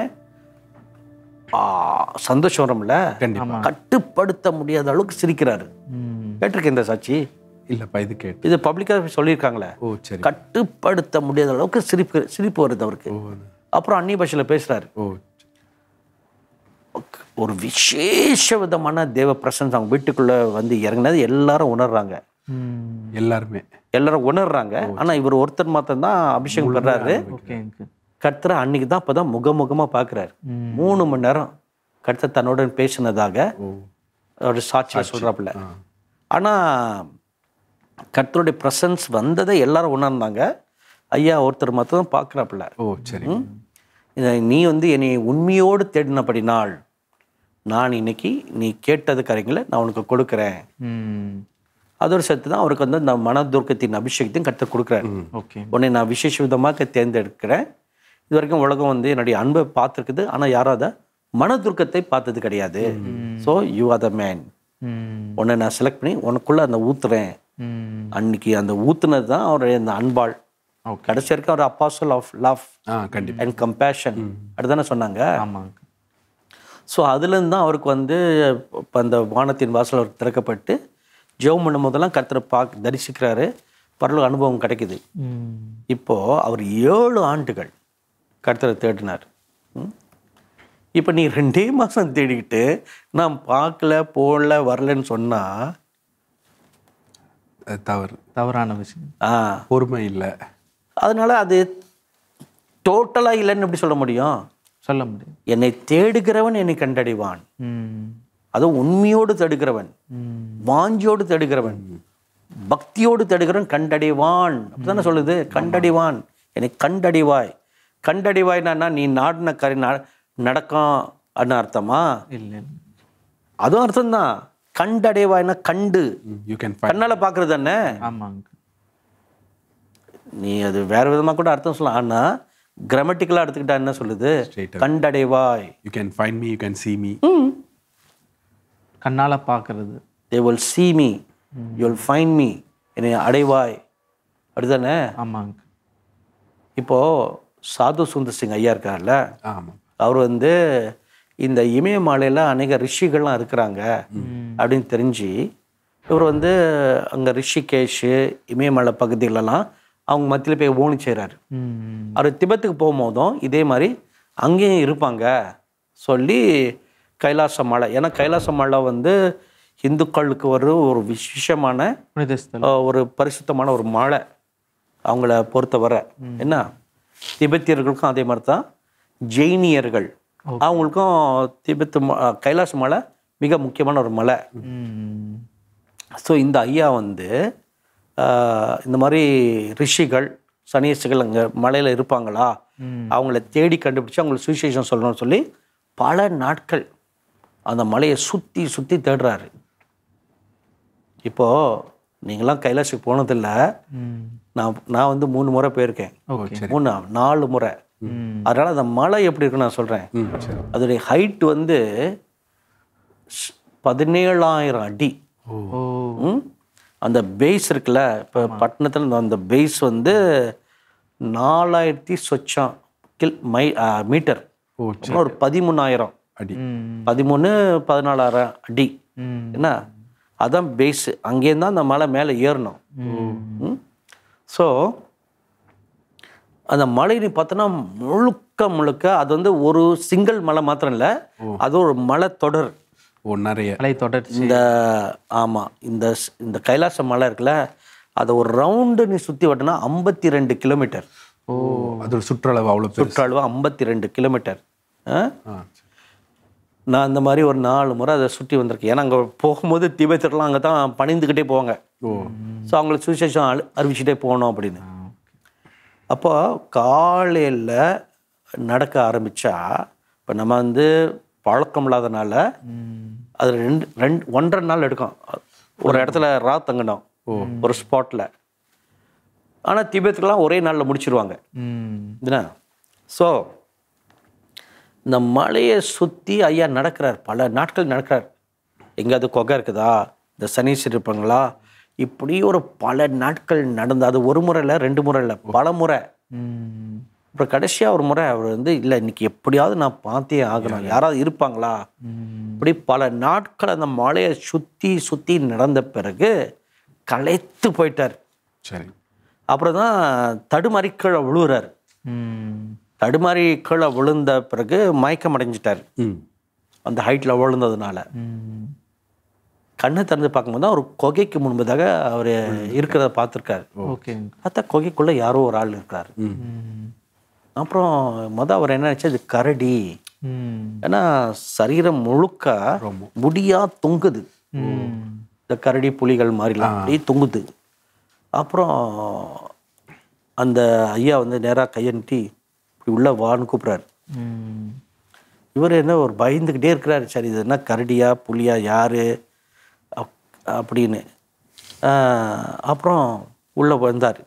ஆ, சந்தோஷம் வரும்ல கண்டிப்பா கட்டுப்படுத்த முடியாத அளவுக்கு சிரிக்கிறாரு ம். கேட்டிருக்கேன் இந்த சாட்சி இல்லைப்பா இது கேட்டு இது பப்ளிக்காக சொல்லியிருக்காங்களே ஓ சரி கட்டுப்படுத்த முடியாத அளவுக்கு சிரிப்பு சிரிப்பு வருது அவருக்கு ஓ அப்புறம் அந்நிய பாஷையில் பேசுறாரு ஓ ஒரு விசேஷ விதமான தேவ பிரசன்ஸ் அவங்க வீட்டுக்குள்ள வந்து இறங்கினது எல்லாரும் உணர்றாங்க ம். எல்லாருமே எல்லாரும் உணர்றாங்க ஆனா இவர் ஒருத்தர் மாத்திரம் தான் அபிஷேகம் பெறாரு ஓகேங்க கர்த்தரை அன்னைக்கு தான் அப்பதான் முகமுகமா பார்க்குறாரு ம். மூணு மணி நேரம் கர்த்தர் தன்னுடன் பேசினதாக ஓ ஒரு சாட்சியை சொல்றாப்புல ஆ ஆனா கர்த்தருடைய பிரசன்ஸ் வந்ததை எல்லாரும் உணர்ந்தாங்க ஐயா ஒருத்தர் மாத்திரம் பார்க்குறாப்புல ஓ சரி நீ வந்து என்னை உண்மையோடு தேடினபடினால் நான் இன்னைக்கு நீ கேட்டது கரைங்களை நான் உனக்கு கொடுக்குறேன் ம். அதோட சேர்த்து தான் அவருக்கு வந்து அந்த மனதுர்க்கத்தின் அபிஷேகத்தையும் கர்த்தர் கொடுக்குறாரு ஓகே உன்னை நான் விசேஷ விதமாக தேர்ந்தெடுக்கிறேன் இது வரைக்கும் உலகம் வந்து என்னுடைய அன்பை பார்த்துருக்குது ஆனால் யாரும் அதை மனதுர்க்கத்தை பார்த்தது கிடையாது so you are the man ம். உன்னை நான் செலக்ட் பண்ணி உனக்குள்ள அந்த ஊத்துறேன் ம். அன்னைக்கு அந்த ஊத்துனது தான் அவருடைய அந்த அன்பாள் ஓகே கடைசி வரைக்கும் அவர் அப்பாசல் ஆஃப் லவ் ஆ கண்டிப்பா அண்ட் கம்பேஷன் அப்படிதானே சொன்னாங்க ஆமாங்க ஸோ அதுலேருந்து தான் அவருக்கு வந்து இப்போ அந்த வானத்தின் வாசல் அவருக்கு திறக்கப்பட்டு ஜெபம் பண்ணும் போதெல்லாம் கர்த்தரை பார்க்க தரிசிக்கிறாரு பரலோக அனுபவம் கிடைக்குது ம். இப்போ அவர் ஏழு ஆண்டுகள் கர்த்தரை தேடினார் ம்? இப்போ நீ ரெண்டே மாதம் தேடிக்கிட்டு நான் பார்க்கல போகல வரலன்னு சொன்னா அது தவறு தவறான விஷயம் ஆ பொறுமை இல்லை அதனால அது டோட்டலாக இல்லைன்னு எப்படி சொல்ல முடியும் சொல்ல முடியும் என்னை தேடுகிறவன் என்னை கண்டடைவான் ம். அதுவும் உண்மையோடு தேடுகிறவன் ம். வாஞ்சியோடு தேடுகிறவன் பக்தியோடு தேடுகிறவன் கண்டடைவான் அப்படிதானே சொல்லுது கண்டடைவான் என்னை கண்டடைவாய் கண்டடைவாய்னா நீ நாடின கரை ந- நடக்கும் அப்படின்னு அர்த்தமா இல்லை இல்லை. அதுவும் அர்த்தம்தான் கண்டடைவாய்னா கண்டு யூ கேன் ஃபைண்ட் கண்ணால பார்க்கறது தானே ஆமாங்க நீ அது வேற விதமா கூட அர்த்தம் சொல்லலாம் ஆனா கிராமட்டிக்கலா எடுத்துக்கிட்டா என்ன சொல்லுது Straight கண்டடைவாய் you can find me you can see me கண்ணால பார்க்கறது they will see me you will find me என்னை அடைவாய் அப்படிதானே ஆமாங்க இப்போ சாது சுந்தர் சிங் ஐயா இருக்கார்ல ஆமாம் அவர் வந்து இந்த இமயமலையில் அநேக ரிஷிகள்லாம் இருக்கிறாங்க அப்படின்னு தெரிஞ்சு இவர் வந்து அங்கே ரிஷிகேஷ் இமயமலை பகுதிகளெல்லாம் அவங்க மத்தியில் போய் ஓணி செய்கிறாரு ம் அவர் திபெத்துக்கு போகும்போதும் இதே மாதிரி அங்கேயும் இருப்பாங்க சொல்லி கைலாச மலை ஏன்னா கைலாச மலை வந்து இந்துக்களுக்கு ஒரு ஒரு விசேஷமான புனித ஸ்தலம் அஹ், ஒரு பரிசுத்தமான ஒரு மலை அவங்கள பொறுத்தவரை என்ன திபெத்தியர்களுக்கும் அதே மாதிரி தான் ஜெயினியர்கள் அவங்களுக்கும் திபெத்து ம- அஹ், கைலாச மலை மிக முக்கியமான ஒரு மலை ம் ஸோ இந்த ஐயா வந்து ஆஹ், இந்த மாதிரி ரிஷிகள் சன்னியாசிகள் அங்கே மலையில் இருப்பாங்களா அவங்கள தேடி கண்டுபிடிச்சு அவங்களுக்கு சுவிசேஷம் சொல்லணும்னு சொல்லி பல நாட்கள் அந்த மலையை சுற்றி சுற்றி தேடுறாரு இப்போது நீங்களாம் கைலாசுக்கு போனதில்ல ம் நான் நான் வந்து மூணு முறை போயிருக்கேன் ஓகே மூணு நாலு முறை ம் அதனால் அந்த மலை எப்படி இருக்குன்னு நான் சொல்கிறேன் ம் சரி அதோடைய ஹைட் வந்து ஸ்- பதினேழாயிரம் அடி ஓ ம்? அந்த பேஸ் இருக்குல்ல இப்போ பட்டணத்தில் அந்த பேஸ் வந்து நாலாயிரத்தி சொச்சம் கில் மை ஆ, மீட்டர் ஓ அப்புறம் ஒரு பதிமூணாயிரம் அடி ம் பதிமூணு பதினாலாயிரம் அடி ம் என்ன அதான் பேஸு அங்கேருந்து தான் அந்த மலை மேலே ஏறணும் ம் ஸோ அந்த மலை நீ பார்த்தோன்னா முழுக்க முழுக்க அது வந்து ஒரு சிங்கிள் மலை மாத்திரம் இல்லை அது ஒரு மலை தொடர் ஓ நிறைய அலை தொடர்ச்சி இந்த ஆமாம் இந்த ஸ்- இந்த கைலாச மலை இருக்குல்ல அதை ஒரு ரவுண்டு நீ சுற்றி வட்டினா ஐம்பத்தி ரெண்டு கிலோமீட்டர் ஓ அதோட சுற்றளவு அவ்வளோ பெருசு சுற்றளவு ஐம்பத்தி ரெண்டு கிலோமீட்டர் ஆ? ஆ சரி. நான் அந்த மாதிரி ஒரு நாலு முறை அதை சுற்றி வந்திருக்கேன் ஏன்னா அங்கே போகும்போது திபெத்தர்லாம் அங்கே தான் பணிந்துக்கிட்டே போவாங்க ஓ ஸோ அவங்களுக்கு சுவிசேஷம் அழு அறிவிச்சுட்டே போகணும் அப்படின்னு அப்போ காலையில் நடக்க ஆரம்பித்தா இப்போ நம்ம வந்து பழக்கம் இல்லாதனால ம் அது ரெண்டு ரெண்டு ஒன்றரை நாள் எடுக்கும் ஒரு இடத்துல ரா தங்கணும் ஒரு ஸ்பாட்டில் ஆனால் திபெத்துக்கெல்லாம் ஒரே நாளில் முடிச்சிருவாங்க ம் என்ன ஸோ இந்த மலையை சுற்றி ஐயா நடக்கிறார் பல நாட்கள் நடக்கிறார் எங்கேயாவது கொகை இருக்குதா இந்த சனீஸ்வர் இருப்பாங்களா இப்படி ஒரு பல நாட்கள் நடந்து அது ஒரு முறை இல்லை ரெண்டு முறை இல்லை பல முறை ம் அப்புறம் கடைசியாக ஒரு முறை அவர் வந்து இல்லை இன்னைக்கு எப்படியாவது நான் பார்த்தே ஆகணும் யாராவது இருப்பாங்களா ம் இப்படி பல நாட்கள் அந்த மலையை சுற்றி சுற்றி நடந்த பிறகு களைத்து போயிட்டார் சரி அப்புறம் தான் தடுமாறி கீழே விழுகிறார் ம் தடுமாறி கீழே விழுந்த பிறகு மயக்கம் அடைஞ்சிட்டார் ம் அந்த ஹைட்டில் விழுந்ததுனால ம் கண்ணை திறந்து பார்க்கும்போது தான் ஒரு குகைக்கு முன்பதாக அவர் இருக்கிறத பார்த்துருக்காரு ஓகேங்க பார்த்தா குகைக்குள்ளே யாரோ ஒரு ஆள் இருக்கார் ம் அப்புறம் மொதல் அவர் என்ன நினச்சா இது கரடி ம் ஏன்னா சரீரம் முழுக்க முடியா தொங்குது ம் இந்த கரடி புலிகள் மாதிரிலாம் அப்படியே தொங்குது அப்புறம் அந்த ஐயா வந்து நேராக கையை நீட்டி இப்படி உள்ள வான்னு கூப்பிட்றாரு ம் இவர் என்ன ஒரு பயந்துக்கிட்டே இருக்கிறாரு சரி இது என்ன கரடியா புலியா யாரு அப்- அப்படின்னு ஆஹ், அப்புறம் உள்ளே வந்தார்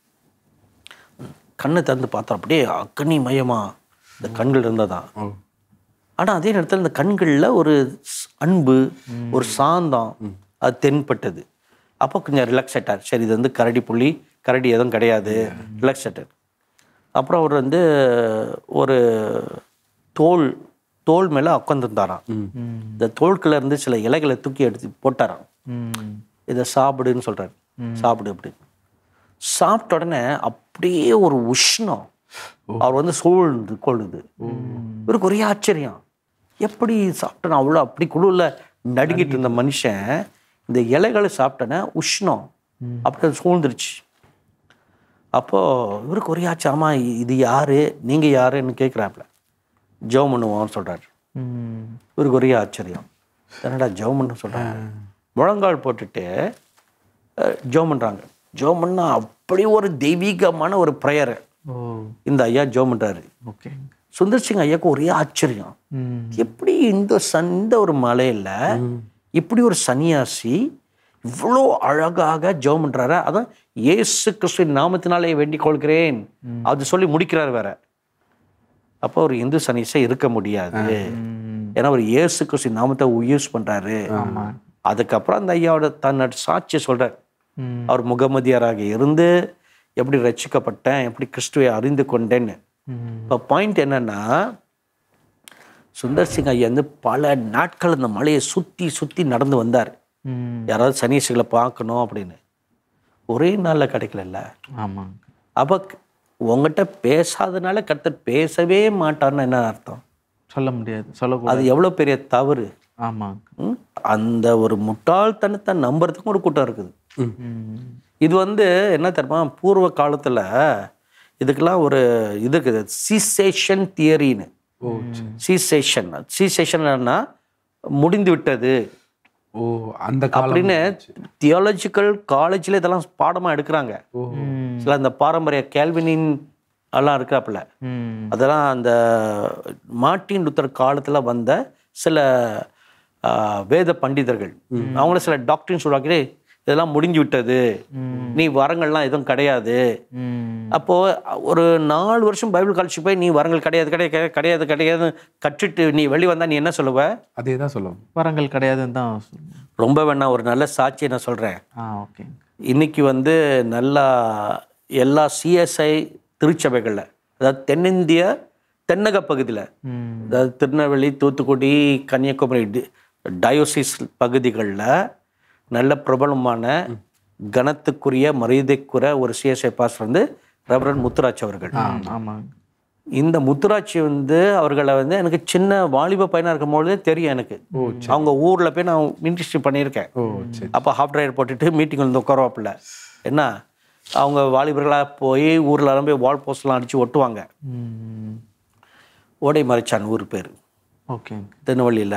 கண்ணை திறந்து பார்த்தா அப்படியே அக்னி மயமா இந்த கண்கள் இருந்ததா ஓ ஆனால் அதே நேரத்தில் இந்த கண்களில் ஒரு ஸ்- அன்பு ஒரு சாந்தம் அது தென்பட்டது அப்போ கொஞ்சம் ரிலாக்ஸ் ஆயிட்டார் சரி இது வந்து கரடி புள்ளி கரடி எதுவும் கிடையாது ரிலாக்ஸ் ஆயிட்டார் அப்புறம் அவர் வந்து ஒரு தோல் தோல் மேலே உட்காந்துருந்தாராம் இந்த தோல்குள்ள இருந்து சில இலைகளை தூக்கி எடுத்து போட்டாராம் ம் இதை சாப்பிடுன்னு சொல்றாரு சாப்பிடு அப்படி சாப்பிட்ட உடனே அப்படியே ஒரு உஷ்ணம் அவர் வந்து சூழ்ந்து கொள்ளுது இவருக்கு ஒரே ஆச்சரியம் எப்படி சாப்பிட்டேன் அவ்வளோ அப்படி குழுவில் நடுங்கிட்டு இருந்த மனுஷன் இந்த இலைகளை சாப்பிட்டேனே உஷ்ணம் அப்படி அது சூழ்ந்துருச்சு அப்போது இவருக்கு ஒரே ஆச்சு ஆமாம் இது யாரு நீங்கள் யாருன்னு கேட்குறாப்புல ஜெபம் பண்ணுவோம்னு சொல்கிறாரு ம் இவருக்கு ஒரே ஆச்சரியம் என்னடா ஜெபம் பண்ண சொல்கிறாங்க முழங்கால் போட்டுட்டு அஹ், ஜெபம் பண்ணுறாங்க ஜெபம் பண்ணா அப்படி ஒரு தெய்வீகமான ஒரு ப்ரேயர் ஓ இந்த ஐயா ஜெபம் பண்ணுறாரு ஓகேங்க சுந்தர் சிங் ஐயாவுக்கு ஒரே ஆச்சரியம் ம் எப்படி இந்த சன் இந்த ஒரு மலையில் இப்படி ஒரு சன்னியாசி இவ்வளோ அழகாக ஜெபம் பண்ணுறாரு அதான் இயேசு கிறிஸ்துவின் நாமத்தினாலே வேண்டிக் கொள்கிறேன் அது சொல்லி முடிக்கிறார் வேற அப்போ ஒரு இந்து சன்னியாசி இருக்க முடியாது ம் ஏன்னா அவர் இயேசு கிறிஸ்து நாமத்தை யூஸ் பண்றாரு அதுக்கப்புறம் அந்த ஐயாவோட தன்னோட சாட்சியை சொல்றார் ம் அவர் முகமதியராக இருந்து எப்படி ரட்சிக்கப்பட்டேன் எப்படி கிறிஸ்துவை அறிந்து கொண்டேன்னு ம் இப்போ பாயிண்ட் என்னன்னா சுந்தர் சிங் ஐயா வந்து பல நாட்கள் அந்த மலையை சுற்றி சுற்றி நடந்து வந்தார் ம் யாராவது சனீசுகளை பார்க்கணும் அப்படின்னு ஒரே நாளில் கிடைக்கலல்ல ஆமாங்க அப்போ உங்ககிட்ட பேசாதனால கர்த்தர் பேசவே மாட்டார்னு என்ன அர்த்தம் சொல்ல முடியாது சொல்லக்கூடாது அது எவ்வளோ பெரிய தவறு ஆமாங்க ம்? அந்த ஒரு முட்டாள்தனத்தை நம்புறதுக்கும் ஒரு கூட்டம் இருக்குது ம் இது வந்து என்ன தெரியுமா பூர்வ காலத்தில் இதுக்கெல்லாம் ஒரு இது இருக்குது சீசேஷன் தியரின்னு சீசேஷன் சீசேஷன் என்னன்னா முடிந்து விட்டது ஓ அந்த காலம் அப்படின்னு தியாலஜிக்கல் காலேஜில் இதெல்லாம் பாடமாக எடுக்கிறாங்க ஓ சில அந்த பாரம்பரிய கேல்வினின் எல்லாம் இருக்கிறாப்புல ம் அதெல்லாம் அந்த மார்ட்டின் லுத்தர் காலத்தில் வந்த சில ஆ, வேத பண்டிதர்கள் அவங்கள சில டாக்டரின் சொல்றாங்களே இதெல்லாம் முடிஞ்சு விட்டது நீ வரங்கள்லாம் எதுவும் கிடையாது ம் அப்போ ஒரு நாலு வருஷம் பைபிள் காலேஜ் போய் நீ வரங்கள் கிடையாது கிடையாது கிடையாது கிடையாது கற்றுட்டு நீ வெளியே வந்தா நீ என்ன சொல்லுவ அதே தான் சொல்லுவோம் வரங்கள் கிடையாதுன்னு தான் சொல்லுவேன் ரொம்ப வேணா ஒரு நல்ல சாட்சியை நான் சொல்றேன் ஆ ஓகேங்க இன்னைக்கு வந்து நல்லா எல்லா சிஎஸ்ஐ திருச்சபைகளில் அதாவது தென்னிந்திய தென்னக பகுதியில் ம் அதாவது திருநெல்வேலி தூத்துக்குடி கன்னியாகுமரி டி- டயோசிஸ் பகுதிகளில் நல்ல பிரபலமான கனத்துக்குரிய மரியாதைக்குரிய ஒரு சிஎஸ்ஐ பாஸ் வந்து ரெவரன் முத்துராஜ் அவர்கள் ஆமாங்க இந்த முத்துராட்சி வந்து அவர்களை வந்து எனக்கு சின்ன வாலிப பையனாக இருக்கும் பொழுதே தெரியும் எனக்கு அவங்க ஊரில் போய் நான் மினிஸ்ட்ரி பண்ணியிருக்கேன் ஓ சரி அப்போ ஹாஃப் ட்ரைவர் போட்டுட்டு மீட்டிங் வந்து உட்காருவாப்புல என்ன அவங்க வாலிபர்களாக போய் ஊரில் போய் வால் போஸ்ட்லாம் அடித்து ஒட்டுவாங்க ம் ஓடை மறைச்சான் ஊர் பேர் ஓகேங்க திருநெல்வேலியில்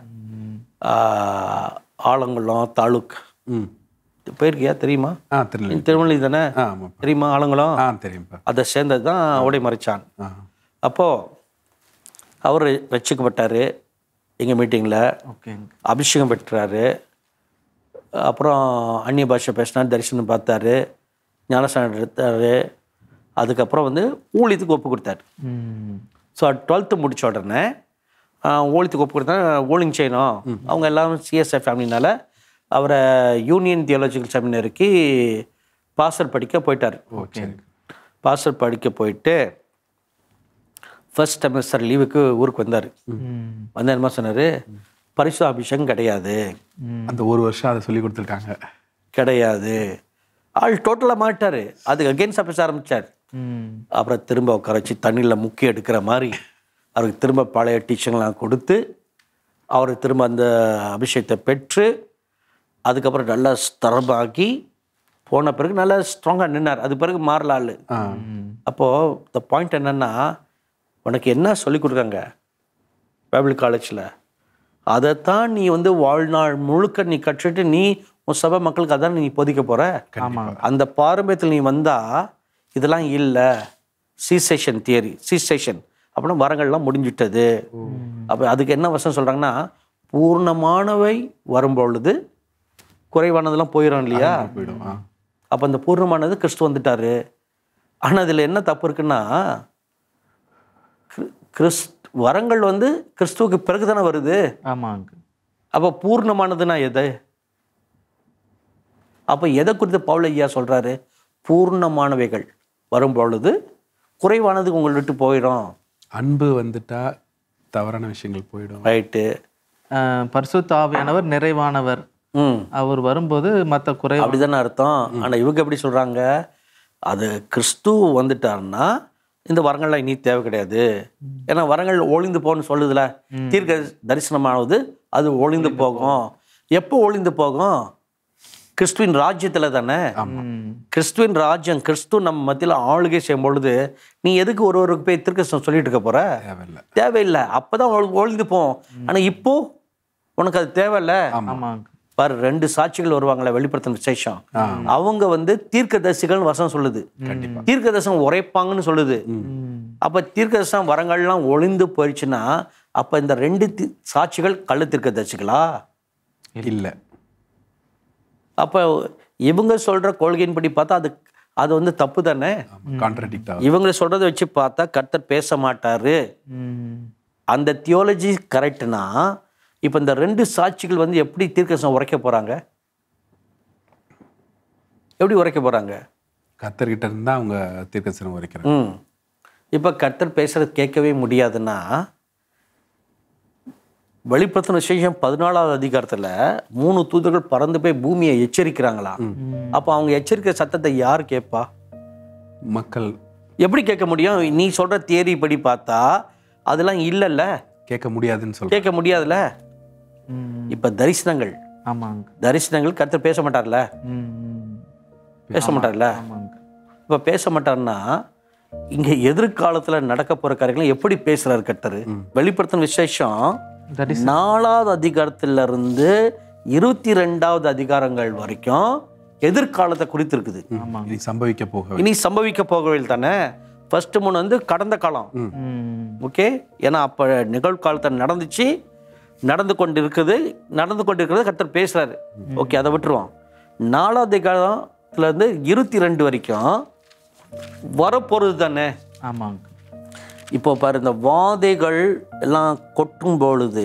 ஆலங்குளம் தாலுக் ம் போயிருக்கியா தெரியுமா ஆ தெரியல நீ திருநெல்வேலி தானே ஆ ஆமாப்பா தெரியுமா ஆலங்குளம் ஆ தெரியும்ப்பா அதை சேர்ந்தது தான் ஓடை மறைச்சான் ஆ அப்போது அவர் ரசிக்கப்பட்டார் எங்கள் மீட்டிங்கில் ஓகேங்க அபிஷேகம் பெற்றாரு அப்புறம் அந்நிய பாஷை பேசினார் தரிசனம் பார்த்தாரு ஞானஸ்தானம் எடுத்தார் அதுக்கப்புறம் வந்து ஊழியத்துக்கு ஒப்பு கொடுத்தாரு ம் ஸோ டுவெல்த்து முடிச்ச உடனே ஆஹ், ஊழியத்துக்கு ஒப்பு கொடுத்தா ஊழியம் செய்யணும் அவங்க எல்லாரும் சிஎஸ்ஐ ஃபேமிலினால அவரை யூனியன் தியாலஜிக்கல் செமினருக்கு பாஸ்டர் படிக்க போயிட்டார் ஓ சரி பாஸ்டர் படிக்க போயிட்டு ஃபர்ஸ்ட் செமஸ்டர் லீவுக்கு ஊருக்கு வந்தார் ம் வந்து என்ன சொன்னார் பரிசு அபிஷேகம் கிடையாது அந்த ஒரு வருஷம் அதை சொல்லி கொடுத்துருக்காங்க கிடையாது ஆள் டோட்டலாக மாட்டார் அதுக்கு அகெயின்ஸ்டாக பேச ஆரம்பித்தார் ம் அப்புறம் திரும்ப உட்கார வச்சு தண்ணியில் முக்கி எடுக்கிற மாதிரி அவருக்கு திரும்ப பழைய டீச்சர்லாம் கொடுத்து அவர் திரும்ப அந்த அபிஷேகத்தை பெற்று அதுக்கப்புறம் நல்லா ஸ்தரமாக்கி போன பிறகு நல்லா ஸ்ட்ராங்காக நின்னார் அது பிறகு மாறல ஆள் ஆ அப்போது இந்த பாயிண்ட் என்னென்னா உனக்கு என்ன சொல்லி கொடுக்காங்க பைபிள் காலேஜில் அதைத்தான் நீ வந்து வாழ்நாள் முழுக்க நீ கற்றுட்டு நீ உன் சபை மக்களுக்கு அதான் நீ போதிக்க போகிற ஆமாங்க அந்த பாரம்பரியத்தில் நீ வந்தா இதெல்லாம் இல்லை சீசேஷன் தியரி சீசேஷன் அப்படின்னா வரங்கள்லாம் முடிஞ்சிட்டது அப்போ அதுக்கு என்ன வசனம் சொல்கிறாங்கன்னா பூர்ணமானவை வரும்பொழுது குறைவானதெல்லாம் போயிடும் இல்லையா போயிடும் ஆ அப்போ அந்த பூர்ணமானது கிறிஸ்து வந்துட்டாரு ஆனால் அதில் என்ன தப்பு இருக்குன்னா கிறிஸ்- கிறிஸ்த் வரங்கள் வந்து கிறிஸ்துவுக்கு பிறகு தானே வருது ஆமாங்க அப்போ பூர்ணமானதுன்னா எது அப்போ எதை குறித்து பவுல் ஐயா சொல்கிறாரு பூர்ணமானவைகள் வரும் பொழுது குறைவானது உங்களை விட்டு போயிடும் அன்பு வந்துட்டா தவறான விஷயங்கள் போயிடும் ரைட்டு அஹ், பரிசுத்த ஆவியானவர் நிறைவானவர் ம் அவர் வரும்போது மற்ற குறை அப்படிதானே அர்த்தம் ஆனால் இவங்க எப்படி சொல்கிறாங்க அது கிறிஸ்து வந்துட்டாருன்னா இந்த வரங்கள்லாம் இனி தேவை கிடையாது ஏன்னா வரங்கள் ஒளிந்து போகணும்னு சொல்லுதுல தீர்க்க தரிசனமானது அது ஒளிந்து போகும் எப்போ ஒளிந்து போகும் கிறிஸ்துவின் ராஜ்யத்தில் தானே ம் கிறிஸ்துவின் ராஜ்யம் கிறிஸ்து நம்ம மத்தியில் ஆளுகை செய்யும் பொழுது நீ எதுக்கு ஒரு ஒருக்கு போய் திருக்கஷ்டம் சொல்லிட்டு இருக்க போற தேவையில்லை தேவையில்லை அப்பதான் ஒழு- ஒழிந்து போகும் ஆனா இப்போ உனக்கு அது தேவையில்ல ஆமாங்க பாரு ரெண்டு சாட்சிகள் வருவாங்களே வெளிப்படுத்தின விசேஷம் அவங்க வந்து தீர்க்கதரிசிகள் வசனம் சொல்லுது தீர்க்கதரிசனம் உரைப்பாங்கன்னு சொல்லுது ம் அப்ப தீர்க்கதரிசனம் வரங்கள்லாம் ஒளிந்து போயிடுச்சுன்னா அப்ப இந்த ரெண்டு தி- சாட்சிகள் கள்ள தீர்க்கதரிசிகளா இல்லை அப்ப இவங்க சொல்ற கொள்கையின்படி பார்த்தா அது அது வந்து தப்பு தானே கான்ட்ரடிக்ட் ஆகும் இவங்க சொல்றதை வச்சு பார்த்தா கர்த்தர் பேச மாட்டாரு ம் அந்த தியாலஜி கரெக்ட்னா இப்போ இந்த ரெண்டு சாட்சிகள் வந்து எப்படி தீர்க்கதரிசனம் உரைக்க போறாங்க எப்படி உரைக்க போறாங்க கத்தர்கிட்ட இருந்தா அவங்க தீர்க்கசனம் வரைக்கிறாங்க ம் இப்போ கர்த்தர் பேசுறது கேட்கவே முடியாதுன்னா வெளிப்படுத்தின விசேஷம் பதினாலாவது அதிகாரத்துல மூணு தூதர்கள் பறந்து போய் பூமியை எச்சரிக்கிறாங்களா அப்போ அவங்க எச்சரிக்கை சத்தத்தை யார் கேட்பா மக்கள் எப்படி கேட்க முடியும் நீ சொல்ற தியரி படி பார்த்தா அதெல்லாம் இல்லைல்ல கேட்க முடியாதுன்னு சொல்றேன் கேட்க முடியாதுல்ல ம். இப்ப தரிசனங்கள் ஆமாங்க தரிசனங்கள் கருத்து பேச மாட்டார்ல ம், ம். பேச மாட்டார்ல ஆமாங்க இப்ப பேச மாட்டார்னா இங்க எதிர்காலத்துல நடக்க போற காரியங்களை எப்படி பேசுறாரு கர்த்தர் வெளிப்படுத்தின விசேஷம் தரிச நாலாவது அதிகாரத்துல இருந்து இருபத்தி ரெண்டாவது அதிகாரங்கள் வரைக்கும் எதிர்காலத்தை குறித்து இருக்குது ஆமாங்க இனி சம்பவிக்க போக இனி சம்பவிக்க போகவில்லை தானே ஃபர்ஸ்ட் மூணு வந்து கடந்த காலம் ம். ஓகே ஏன்னா அப்போ நிகழ்காலத்தில் நடந்துச்சு நடந்து கொண்டு இருக்குது நடந்து கொண்டு இருக்கிறது கர்த்தர் பேசுறாரு ஓகே அதை விட்டுருவோம் நாலாவது காலத்துல இருந்து இருபத்தி ரெண்டு வரைக்கும் வரப்போகிறது தானே ஆமாங்க இப்போ பாரு இந்த வாதைகள் எல்லாம் கொட்டும் பொழுது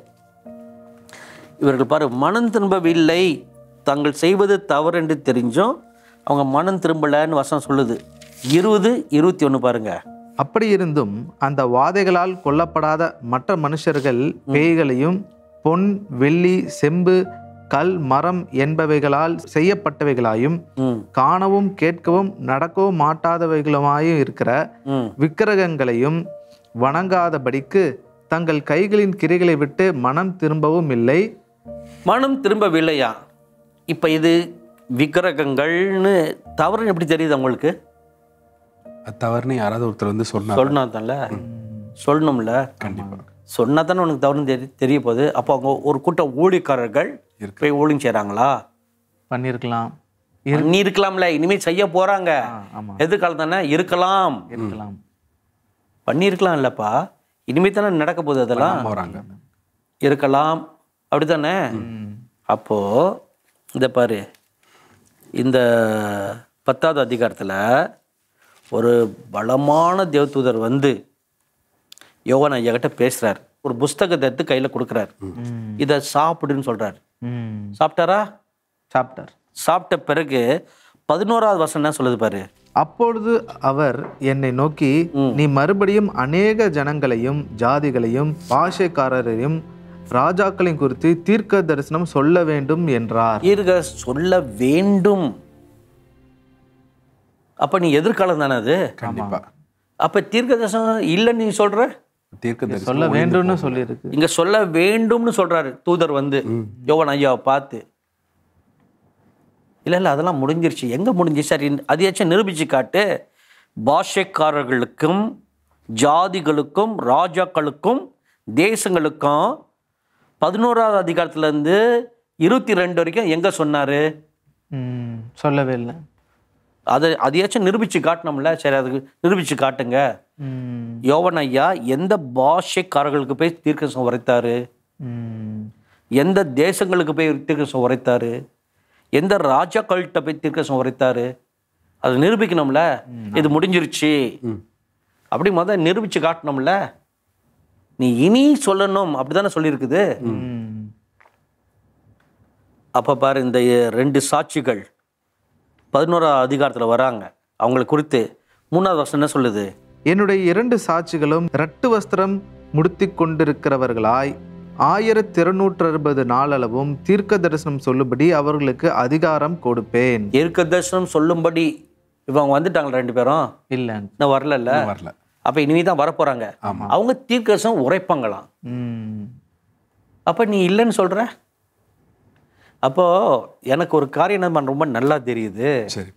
இவர்கள் பாரு மனம் திரும்பவில்லை தாங்கள் செய்வது தவறு என்று தெரிஞ்சும் அவங்க மனம் திரும்பலைன்னு வசனம் சொல்லுது இருபது இருபத்தி ஒன்று பாருங்க அப்படி இருந்தும் அந்த வாதைகளால் கொல்லப்படாத மற்ற மனுஷர்கள் பேய்களையும் பொன் வெள்ளி செம்பு கல் மரம் என்பவைகளால் செய்யப்பட்டவைகளாயும் ம் காணவும் கேட்கவும் நடக்கவும் மாட்டாதவைகளுமாயும் இருக்கிற ம் விக்கிரகங்களையும் வணங்காதபடிக்கு தங்கள் கைகளின் கிரைகளை விட்டு மனம் திரும்பவும் இல்லை மனம் திரும்பவில்லையா இப்போ இது விக்கிரகங்கள்னு தவறுன்னு எப்படி தெரியுது உங்களுக்கு அது தவறுன்னு யாராவது ஒருத்தர் வந்து சொன்னார் சொன்னா தான்ல சொல்லணும்ல கண்டிப்பா சொன்னா தானே உனக்கு தவறுன்னு தெரி தெரிய போகுது அப்போ அவங்க ஒரு கூட்டம் ஊழியக்காரர்கள் இருக்கு. போய் ஊழியம் செய்கிறாங்களா பண்ணியிருக்கலாம் நீ இருக்கலாம்ல இனிமேல் செய்ய போறாங்க ஆ, ஆமா எதிர்காலம் தானே இருக்கலாம் இருக்கலாம் பண்ணியிருக்கலாம் இல்லப்பா இனிமேல் தானே நடக்க போகுது அதெல்லாம் போறாங்க இருக்கலாம் அப்படித்தானே அப்போ இந்த பாரு இந்த பத்தாவது அதிகாரத்துல ஒரு பலமான தேவதூதர் வந்து யோவான் ஐயா கிட்ட பேசுறார் ஒரு புஸ்தகத்தை எடுத்து கையில கொடுக்குறார் ம். இதை சாப்பிடுன்னு சொல்றார் ம் சாப்பிட்டாரா சாப்டர் சாப்பிட்ட பிறகு பதினோராவது வருஷம் என்ன சொல்லுது பாரு அப்பொழுது அவர் என்னை நோக்கி நீ மறுபடியும் அநேக ஜனங்களையும் ஜாதிகளையும் பாஷைக்காரரையும் ராஜாக்களையும் குறித்து தீர்க்க தரிசனம் சொல்ல வேண்டும் என்றார் இருக சொல்ல வேண்டும் அப்ப நீ எதிர்காலம் தானே அது கண்டிப்பா அப்ப தீர்க்க தரிசனம் இல்லைன்னு நீ சொல்ற தீர்க்க தரிசனம் சொல்ல வேண்டும்னு சொல்லியிருக்கு இங்க சொல்ல வேண்டும்னு சொல்றாரு தூதர் வந்து யோவன் ஐயாவை பார்த்து இல்ல இல்ல அதெல்லாம் முடிஞ்சிருச்சு எங்க முடிஞ்சு சரி அதையாச்சும் நிரூபிச்சு காட்டு பாஷைக்காரர்களுக்கும் ஜாதிகளுக்கும் ராஜாக்களுக்கும் தேசங்களுக்கும் பதினோராவது அதிகாரத்துல இருந்து இருபத்தி ரெண்டு வரைக்கும் எங்க சொன்னாரு ம், சொல்லவே இல்லை அதை அதையாச்சும் நிரூபிச்சு காட்டணும்ல சரி அதுக்கு நிரூபிச்சு காட்டுங்க ம், யோவன் ஐயா எந்த பாஷைக்காரர்களுக்கு போய் தீர்க்கசம் உரைத்தாரு ம், எந்த தேசங்களுக்கு போய் தீர்க்கசம் உரைத்தாரு எந்த ராஜாக்கள்கிட்ட போய் தீர்க்கசம் உரைத்தாரு அதை நிரூபிக்கணும்ல இது முடிஞ்சிருச்சு அப்படி முத நிரூபிச்சு காட்டணும்ல நீ இனி சொல்லணும் அப்படிதானே சொல்லியிருக்குது ம். அப்போ பாரு இந்த ரெண்டு சாட்சிகள் பதினோராவது அதிகாரத்தில் வராங்க அவங்களை குறித்து மூணாவது வருஷம் என்ன சொல்லுது என்னுடைய இரண்டு சாட்சிகளும் இரட்டு வஸ்திரம் முடித்திக் கொண்டிருக்கிறவர்களாய் ஆயிரத்தி இருநூற்று அறுபது நாளளவும் தீர்க்க தரிசனம் சொல்லும்படி அவர்களுக்கு அதிகாரம் கொடுப்பேன் இருக்க தரிசனம் சொல்லும்படி இவங்க வந்துட்டாங்களா ரெண்டு பேரும் இல்லை இன்னும் வரலல்ல வரல அப்ப இனிமே தான் வரப்போறாங்க அவங்க தீர்க்கதரிசனம் உரைப்பாங்களாம் ம், அப்ப நீ இல்லைன்னு சொல்ற அப்போ எனக்கு ஒரு காரியம் என்ன ரொம்ப நல்லா தெரியுது சரி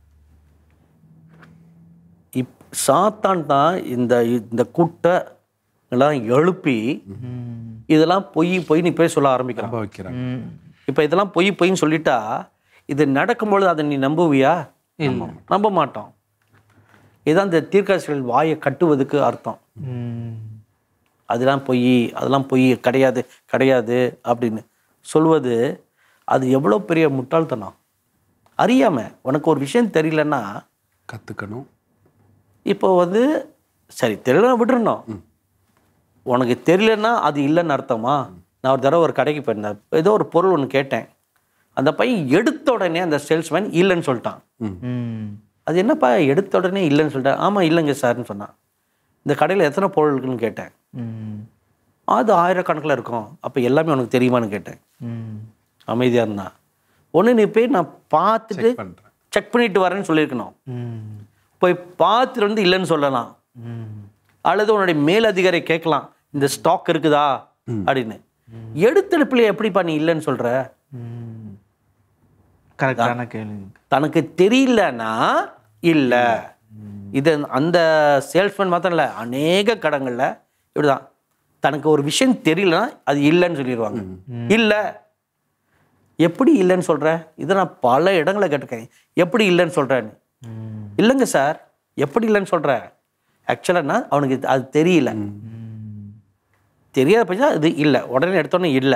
இப் சாத்தான் தான் இந்த இந்த கூட்டை எல்லாம் எழுப்பி ம், இதெல்லாம் பொய் பொய் நீ போய் சொல்ல ஆரம்பிக்கிறான் நம்ப வைக்கிறாங்க ம். இப்போ இதெல்லாம் பொய் பொய்ன்னு சொல்லிட்டா இது நடக்கும்பொழுது அதை நீ நம்புவியா நம்ப மாட்டோம் இதுதான் இந்த தீர்க்கதரிசிகள் வாயை கட்டுவதுக்கு அர்த்தம் ம், அதெல்லாம் பொய் அதெல்லாம் பொய் கிடையாது கிடையாது அப்படின்னு சொல்வது அது எவ்வளோ பெரிய முட்டாள்தனம் அறியாம உனக்கு ஒரு விஷயம் தெரியலன்னா கத்துக்கணும் இப்போ வந்து சரி தெரியலன்னா விட்டுறணும் உனக்கு தெரியலன்னா அது இல்லைன்னு அர்த்தமா நான் ஒரு தடவை ஒரு கடைக்கு போயிருந்தேன் ஏதோ ஒரு பொருள் ஒன்று கேட்டேன் அந்த பையன் எடுத்த உடனே அந்த சேல்ஸ்மேன் இல்லைன்னு சொல்லிட்டான் ம், அது என்னப்பா எடுத்த உடனே இல்லைன்னு சொல்லிட்டேன் ஆமாம் இல்லைங்க சார்னு சொன்னான் இந்த கடையில் எத்தனை பொருள் இருக்குன்னு கேட்டேன் ம். அது ஆயிரக்கணக்கில் இருக்கும் அப்போ எல்லாமே உனக்கு தெரியுமான்னு கேட்டேன் ம் அமைதியாக இருந்தான் ஒன்று நீ போய் நான் பார்த்துட்டு பண்றேன் செக் பண்ணிட்டு வரேன்னு சொல்லியிருக்கணும் ம் போய் பார்த்துட்டு வந்து இல்லைன்னு சொல்லலாம் ம் அல்லது உன்னுடைய மேலதிகாரி கேட்கலாம் இந்த ஸ்டாக் இருக்குதா அப்படின்னு எடுத்தெடுப்புல எப்படிப்பா நீ இல்லைன்னு சொல்ற ம் கரெக்டான கேள்வி தனக்கு தெரியலன்னா இல்லை இது அந்த சேல்ஸ்மேன் மாத்திரம் இல்லை அநேக கடங்களில் இப்படிதான் தனக்கு ஒரு விஷயம் தெரியலன்னா அது இல்லைன்னு சொல்லிடுவாங்க இல்லை எப்படி இல்லைன்னு சொல்ற இதை நான் பல இடங்களை கேட்டிருக்கேன் எப்படி இல்லைன்னு சொல்றேன்னு ம் இல்லைங்க சார் எப்படி இல்லைன்னு சொல்ற ஆக்சுவலானா அவனுக்கு இது- அது தெரியல ம் தெரியாத பட்சம் இது இல்லை உடனே எடுத்தோன்னே இல்லை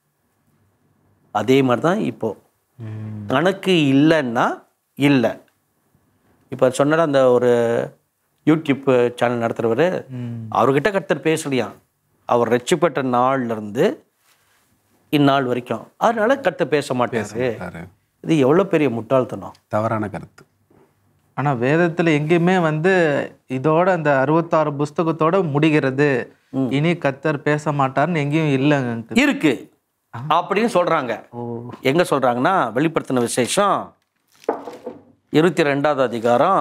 அதே மாதிரி தான் இப்போ ம் கணக்கு இல்லைன்னா இல்லை இப்போ சொன்ன அந்த ஒரு யூடியூப் சேனல் நடத்துகிறவர் ம் அவர்கிட்ட கருத்தர் பேசலையாம் அவர் ரட்சிப்பட்ட நாள்ல இருந்து இந்நாள் வரைக்கும் அதனால கருத்தர் பேச மாட்டாரு பாரு. இது எவ்வளோ பெரிய முட்டாள்தனம் தவறான கருத்து ஆனா வேதத்துல எங்கேயுமே வந்து இதோட அந்த அறுபத்தாறு புஸ்தகத்தோட முடிகிறது இனி கத்தர் பேச மாட்டார்னு எங்கேயும் இல்லைங்க இருக்கு அப்படின்னு சொல்றாங்க ஓ எங்க சொல்றாங்கன்னா வெளிப்படுத்தின விசேஷம் இருபத்தி ரெண்டாவது அதிகாரம்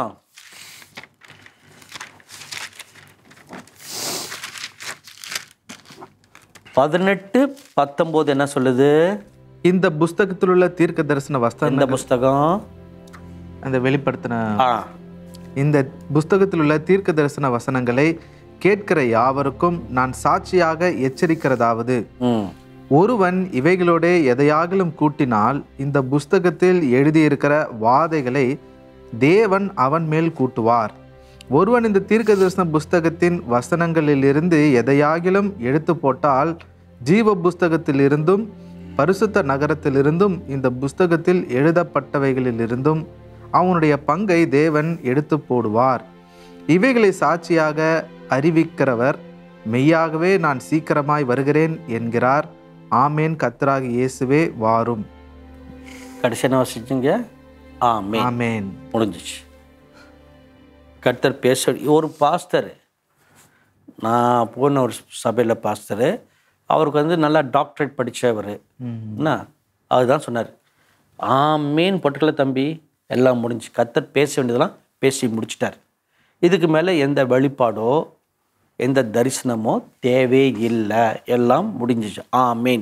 பதினெட்டு பத்தொம்போது என்ன சொல்லுது இந்த புஸ்தகத்தில் உள்ள தீர்க்க தரிசன வஸ்தம் இந்த புஸ்தகம் அந்த வெளிப்படுத்தின ஆ இந்த புஸ்தகத்தில் உள்ள தீர்க்க தரிசன வசனங்களை கேட்கிற யாவருக்கும் நான் சாட்சியாக எச்சரிக்கிறதாவது ம் ஒருவன் இவைகளோட எதையாகிலும் கூட்டினால் இந்த புஸ்தகத்தில் எழுதியிருக்கிற வாதைகளை தேவன் அவன் மேல் கூட்டுவார் ஒருவன் இந்த தீர்க்க தரிசன புஸ்தகத்தின் வசனங்களிலிருந்து எதையாகிலும் எடுத்து போட்டால் ஜீவ புஸ்தகத்திலிருந்தும் பரிசுத்த நகரத்திலிருந்தும் இந்த புஸ்தகத்தில் எழுதப்பட்டவைகளிலிருந்தும் அவனுடைய பங்கை தேவன் எடுத்து போடுவார் இவைகளை சாட்சியாக அறிவிக்கிறவர் மெய்யாகவே நான் சீக்கிரமாய் வருகிறேன் என்கிறார் ஆமேன் கத்தராகி இயேசுவே வாரும் கடைசி என்ன வாசிச்சுங்க ஆமே ஆமேன் முடிஞ்சிச்சு கர்த்தர் பேச ஒரு பாஸ்டர் நான் போன ஒரு சபையில் பாஸ்டரு அவருக்கு வந்து நல்லா டாக்டரேட் படித்தவர் என்ன அதுதான் சொன்னார் ஆமேன் பொட்டுக்கல தம்பி எல்லாம் முடிஞ்சு கர்த்தர் பேச வேண்டியதெல்லாம் பேசி முடிச்சிட்டார் இதுக்கு மேலே எந்த வெளிப்பாடோ எந்த தரிசனமோ தேவையே இல்லை எல்லாம் முடிஞ்சிச்சு ஆமேன்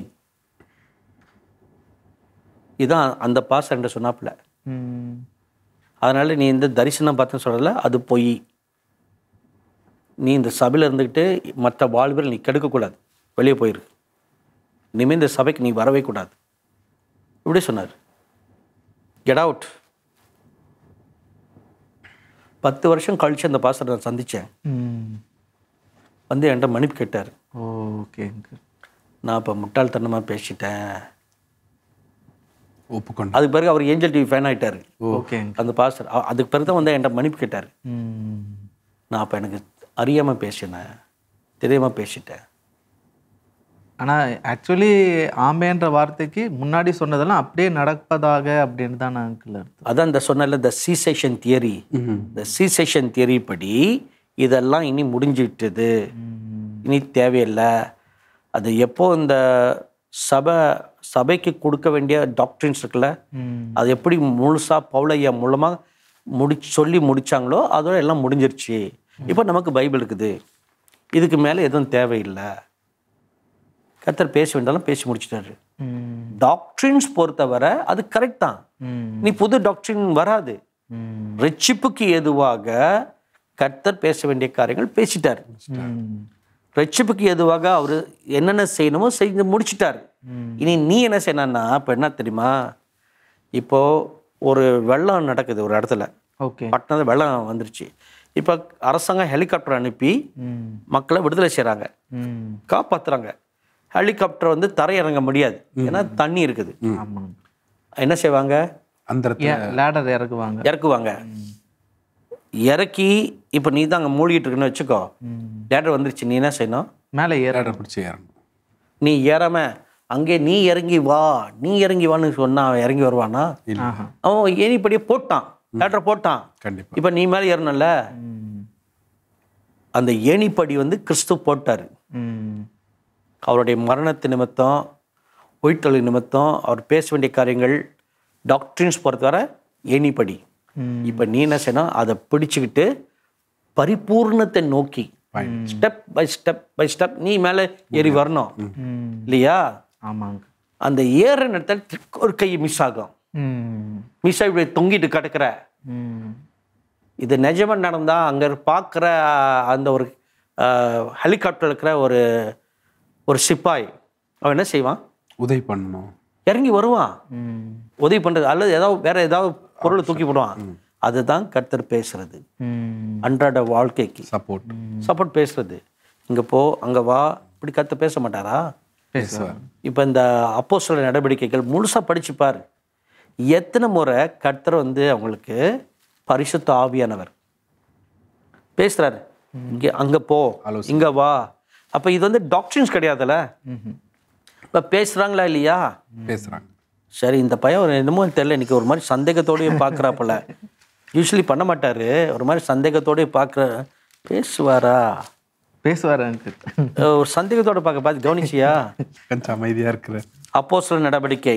இதான் அந்த பாஸ்டர் என்கிட்ட சொன்னாப்புல ம். அதனால் நீ இந்த தரிசனம் பார்த்து சொல்கிறல அது பொய் நீ இந்த சபையில் இருந்துக்கிட்டு மற்ற வாழ்வில் நீ கெடுக்கக்கூடாது வெளியே போயிரு இனிமேல் இந்த சபைக்கு நீ வரவே கூடாது இப்படி சொன்னார் கெட் அவுட் பத்து வருஷம் கழிச்சு அந்த பாஸ்டர் நான் சந்தித்தேன் ம். வந்து என்கிட்ட மன்னிப்பு கேட்டார் ஓகேங்க நான் இப்போ முட்டாள்தனமாக பேசிட்டேன் ஒப்புக்கொண்டு அதுக்கு பிறகு அவர் ஏஞ்சல் டிவி ஃபேன் ஆகிட்டார் ஓகேங்க அந்த பாஸ்டர் அ- அதுக்கு பிறகு தான் வந்து என்கிட்ட மன்னிப்பு கேட்டார் ம். நான் அப்போ எனக்கு அறியாமல் பேசினேன் தெரியாமல் பேசிட்டேன் ஆனா ஆக்சுவலி ஆமேன்ற வார்த்தைக்கு முன்னாடி சொன்னதெல்லாம் அப்படியே நடப்பதாக அப்படின்னு தான் அங்கிள் அர்த்தம் அதான் இந்த சொன்னல இந்த சீசேஷன் தியரி இந்த சீசேஷன் தியரி படி இதெல்லாம் இனி முடிஞ்சிட்டது இனி தேவையில்லை அது எப்போ இந்த சபை சபைக்கு கொடுக்க வேண்டிய டாக்டரின்ஸ் இருக்குல்ல ம். அது எப்படி முழுசா பவுலையா மூலமாக முடி சொல்லி முடிச்சாங்களோ அதோட எல்லாம் முடிஞ்சிருச்சு இப்போ நமக்கு பைபிள் இருக்குது இதுக்கு மேலே எதுவும் தேவையில்லை கர்த்தர் பேச வேண்டாலும் பேசி முடிச்சிட்டாரு ம். டாக்டரின்ஸ் பொறுத்தவரை அது கரெக்ட் தான் ம். நீ புது டாக்டரின் வராது ம். ரட்சிப்புக்கு எதுவாக கர்த்தர் பேச வேண்டிய காரியங்கள் பேசிட்டார் ம். ரட்சிப்புக்கு எதுவாக அவர் என்னென்ன செய்யணுமோ செஞ்சு முடிச்சிட்டார் இனி நீ என்ன செய்யணும்னா இப்போ என்ன தெரியுமா இப்போ ஒரு வெள்ளம் நடக்குது ஒரு இடத்துல ஓகே பட்டணத்தில் வெள்ளம் வந்துருச்சு இப்போ அரசாங்கம் ஹெலிகாப்டர் அனுப்பி ம். மக்களை விடுதலை செய்கிறாங்க ம். காப்பாத்துறாங்க ஹெலிகாப்டர் வந்து தரையிறங்க முடியாது ஏன்னா தண்ணி இருக்குது ஆமாங்க என்ன செய்வாங்க அந்த இடத்துல ஏன் லேடர் இறக்குவாங்க இறக்குவாங்க இறக்கி இப்போ நீ தான் அங்கே மூழ்கிட்டு இருக்குன்னு வச்சுக்கோ ம். லேடர் வந்துருச்சு நீ என்ன செய்யணும் மேலே ஏற ladder பிடிச்சி ஏறணும் நீ ஏறாம அங்கே நீ இறங்கி வா நீ இறங்கி வான்னு சொன்னா அவன் இறங்கி வருவானா ஆஹா அவன் ஏனிப்படியே போட்டான் லேட்டர் போட்டான் கண்டிப்பா இப்போ நீ மேலே ஏறணும்ல ம். அந்த ஏணிப்படி வந்து கிறிஸ்து போட்டார் ம். அவருடைய மரணத்து நிமித்தம் உயிர்த்தொழி நிமித்தம் அவர் பேச வேண்டிய காரியங்கள் டாக்டரின்ஸ் பொறுத்தவரை ஏணிப்படி இப்போ நீ என்ன செய்யணும் அதை பிடிச்சுக்கிட்டு பரிபூர்ணத்தை நோக்கி step by step by step நீ மேலே ஏறி வரணும் இல்லையா ஆமாங்க அந்த ஏற நேரத்தில் ஒரு கை மிஸ் ஆகும் ம் மிஸ் ஆகி இப்படி தொங்கிட்டு கிடக்குற ம் இது நிஜமா நடந்தா அங்கே பார்க்குற அந்த ஒரு ஹெலிகாப்டர் இருக்கிற ஒரு ஒரு சிப்பாய் அவன் என்ன செய்வான் உதவி பண்ணணும் இறங்கி வருவான் ம் உதவி பண்ணுறது அல்லது ஏதாவது வேற ஏதாவது பொருளை தூக்கி போடுவான் அதுதான் கர்த்தர் பேசுறது ம் அன்றாட வாழ்க்கைக்கு சப்போர்ட் சப்போர்ட் பேசுறது இங்கே போ அங்கே வா இப்படி கர்த்தர் பேச மாட்டாரா பேசுவார் இப்போ இந்த அப்போ சில நடவடிக்கைகள் முழுசாக படிச்சுப்பார் எத்தனை முறை கர்த்தர் வந்து அவங்களுக்கு பரிசுத்த ஆவியானவர் பேசுறாரு இங்கே அங்கே போ இங்கே வா அப்போ இது வந்து டாக்டரின்ஸ் கிடையாதுல்ல இப்போ பேசுகிறாங்களா இல்லையா பேசுறாங்க சரி இந்த பையன் ஒரு என்னமோ தெரியல இன்னைக்கு ஒரு மாதிரி சந்தேகத்தோடயே பார்க்குறாப்புல யூஸ்வலி பண்ண மாட்டாரு ஒரு மாதிரி சந்தேகத்தோடயே பார்க்குற பேசுவாரா பேசுவார் அங்கிள் அஹ் ஒரு சந்தேகத்தோட பார்க்க பார்த்து கவனிச்சியா கொஞ்சம் அமைதியா இருக்கிற அப்போஸ்தலர் நடவடிக்கை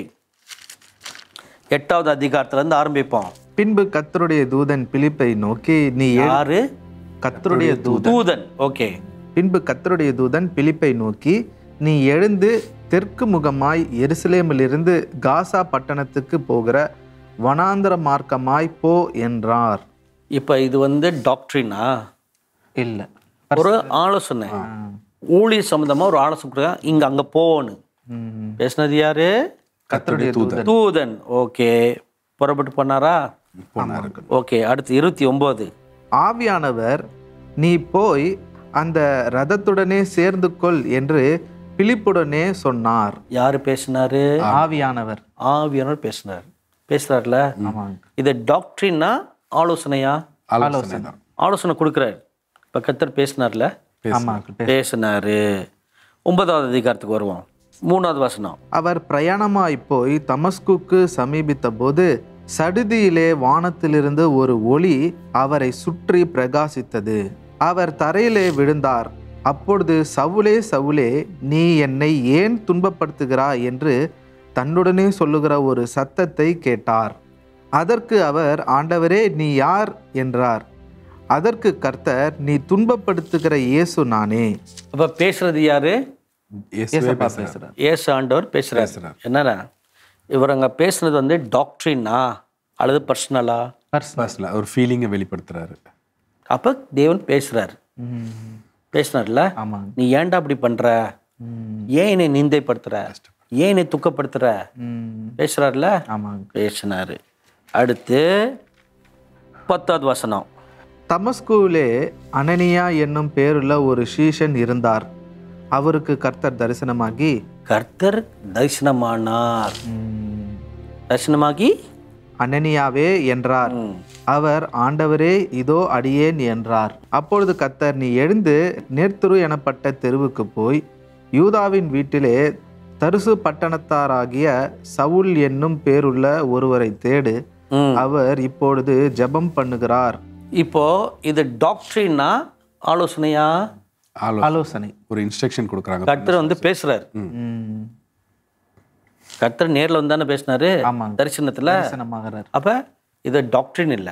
எட்டாவது அதிகாரத்துல இருந்து ஆரம்பிப்போம் பின்பு கர்த்தருடைய தூதன் பிலிப்பை நோக்கி நீ எழு- யாரு கர்த்தருடைய தூதன் தூதன் ஓகே பின்பு கர்த்தருடைய தூதன் பிலிப்பை நோக்கி நீ எழுந்து தெற்கு முகமாய் எருசலேமிலிருந்து காசா பட்டணத்துக்கு போகிற வனாந்தர மார்க்கமாய் போ என்றார் இப்போ இது வந்து டாக்டரினா இல்ல ஒரு ஆலோசனை ஊழிய சம்பந்தமா ஒரு ஆலோசனை கொடுக்க இங்க அங்க போகணும் ம். பேசுனது யாரு கர்த்தருடைய தூதன் தூதன் ஓகே புறப்பட்டு போனாரா போனாரு ஓகே அடுத்து இருபத்தி ஒன்பது ஆவியானவர் நீ போய் அந்த ரதத்துடனே சேர்ந்து கொள் என்று பிலிப்புடனே சொன்னார் யாரு பேசினாரு ஆவியானவர் ஆவியானவர் பேசினார் பேசுறாருல ஆமாங்க இது டாக்டரின்னா ஆலோசனையா ஆலோசனை தான் ஆலோசனை கொடுக்குறாரு இப்போ கத்தர் பேசினார்ல ஆமாங்க பேசினாரு ஒன்பதாவது அதிகாரத்துக்கு வருவோம் மூணாவது வசனம் அவர் பிரயாணமாய் போய் தமஸ்குக்கு சமீபித்த போது சடுதியிலே வானத்திலிருந்து ஒரு ஒளி அவரை சுற்றி பிரகாசித்தது அவர் தரையிலே விழுந்தார் அப்பொழுது சவுலே சவுலே நீ என்னை ஏன் துன்பப்படுத்துகிறாய் என்று தன்னுடனே சொல்லுகிற ஒரு சத்தத்தை கேட்டார் அதற்கு அவர் ஆண்டவரே நீ யார் என்றார் அதற்கு கர்த்தர் நீ துன்பப்படுத்துகிற இயேசு நானே அப்போ பேசுறது யாரு இயேசுவே ஏசப்பா பேசுறாரு பேசுறார் ஏசு ஆண்டவர் பேசுறாரு பேசுறாரு. என்னடா இவர் அங்க பேசுனது வந்து டாக்டரினா அல்லது பர்சனலா பர்சனலா ஒரு ஃபீலிங்கை வெளிப்படுத்துறாரு அப்போ தேவன் பேசுறாரு ம். பேசினார்ல ஆமாங்க நீ ஏன்டா அப்படி பண்ற ம். ஏன் என்னை நிந்தைப்படுத்துற ஏன் என்னை துக்கப்படுத்துற ம். பேசுறாருல ஆமாங்க பேசினாரு அடுத்து பத்தாவது வசனம் தமஸ்குவிலே அனனியா என்னும் பேருள்ள ஒரு சீஷன் இருந்தார் அவருக்கு கர்த்தர் தரிசனமாகி கர்த்தர் தரிசனமானார் "ம், தரிசனமாகி அனனியாவே என்றார் ம், அவர் ஆண்டவரே இதோ அடியேன் என்றார் அப்பொழுது கர்த்தர் நீ எழுந்து நேர்த்துரு எனப்பட்ட தெருவுக்கு போய் யூதாவின் வீட்டிலே தருசு பட்டணத்தாராகிய சவுல் என்னும் பேருள்ள ஒருவரை தேடு ம். அவர் இப்பொழுது ஜெபம் பண்ணுகிறார் இப்போ இது டாக்டரினா ஆலோசனையா ஆலோ ஆலோசனை ஒரு இன்ஸ்ட்ரக்ஷன் கொடுக்குறாங்க கர்த்தர் வந்து பேசுறாரு ம், கர்த்தர் நேர்ல வந்து தானே பேசினாரு ஆமாங்க தரிசனத்துல தரிசனமாகிறார் அப்ப இது டாக்டரின் இல்ல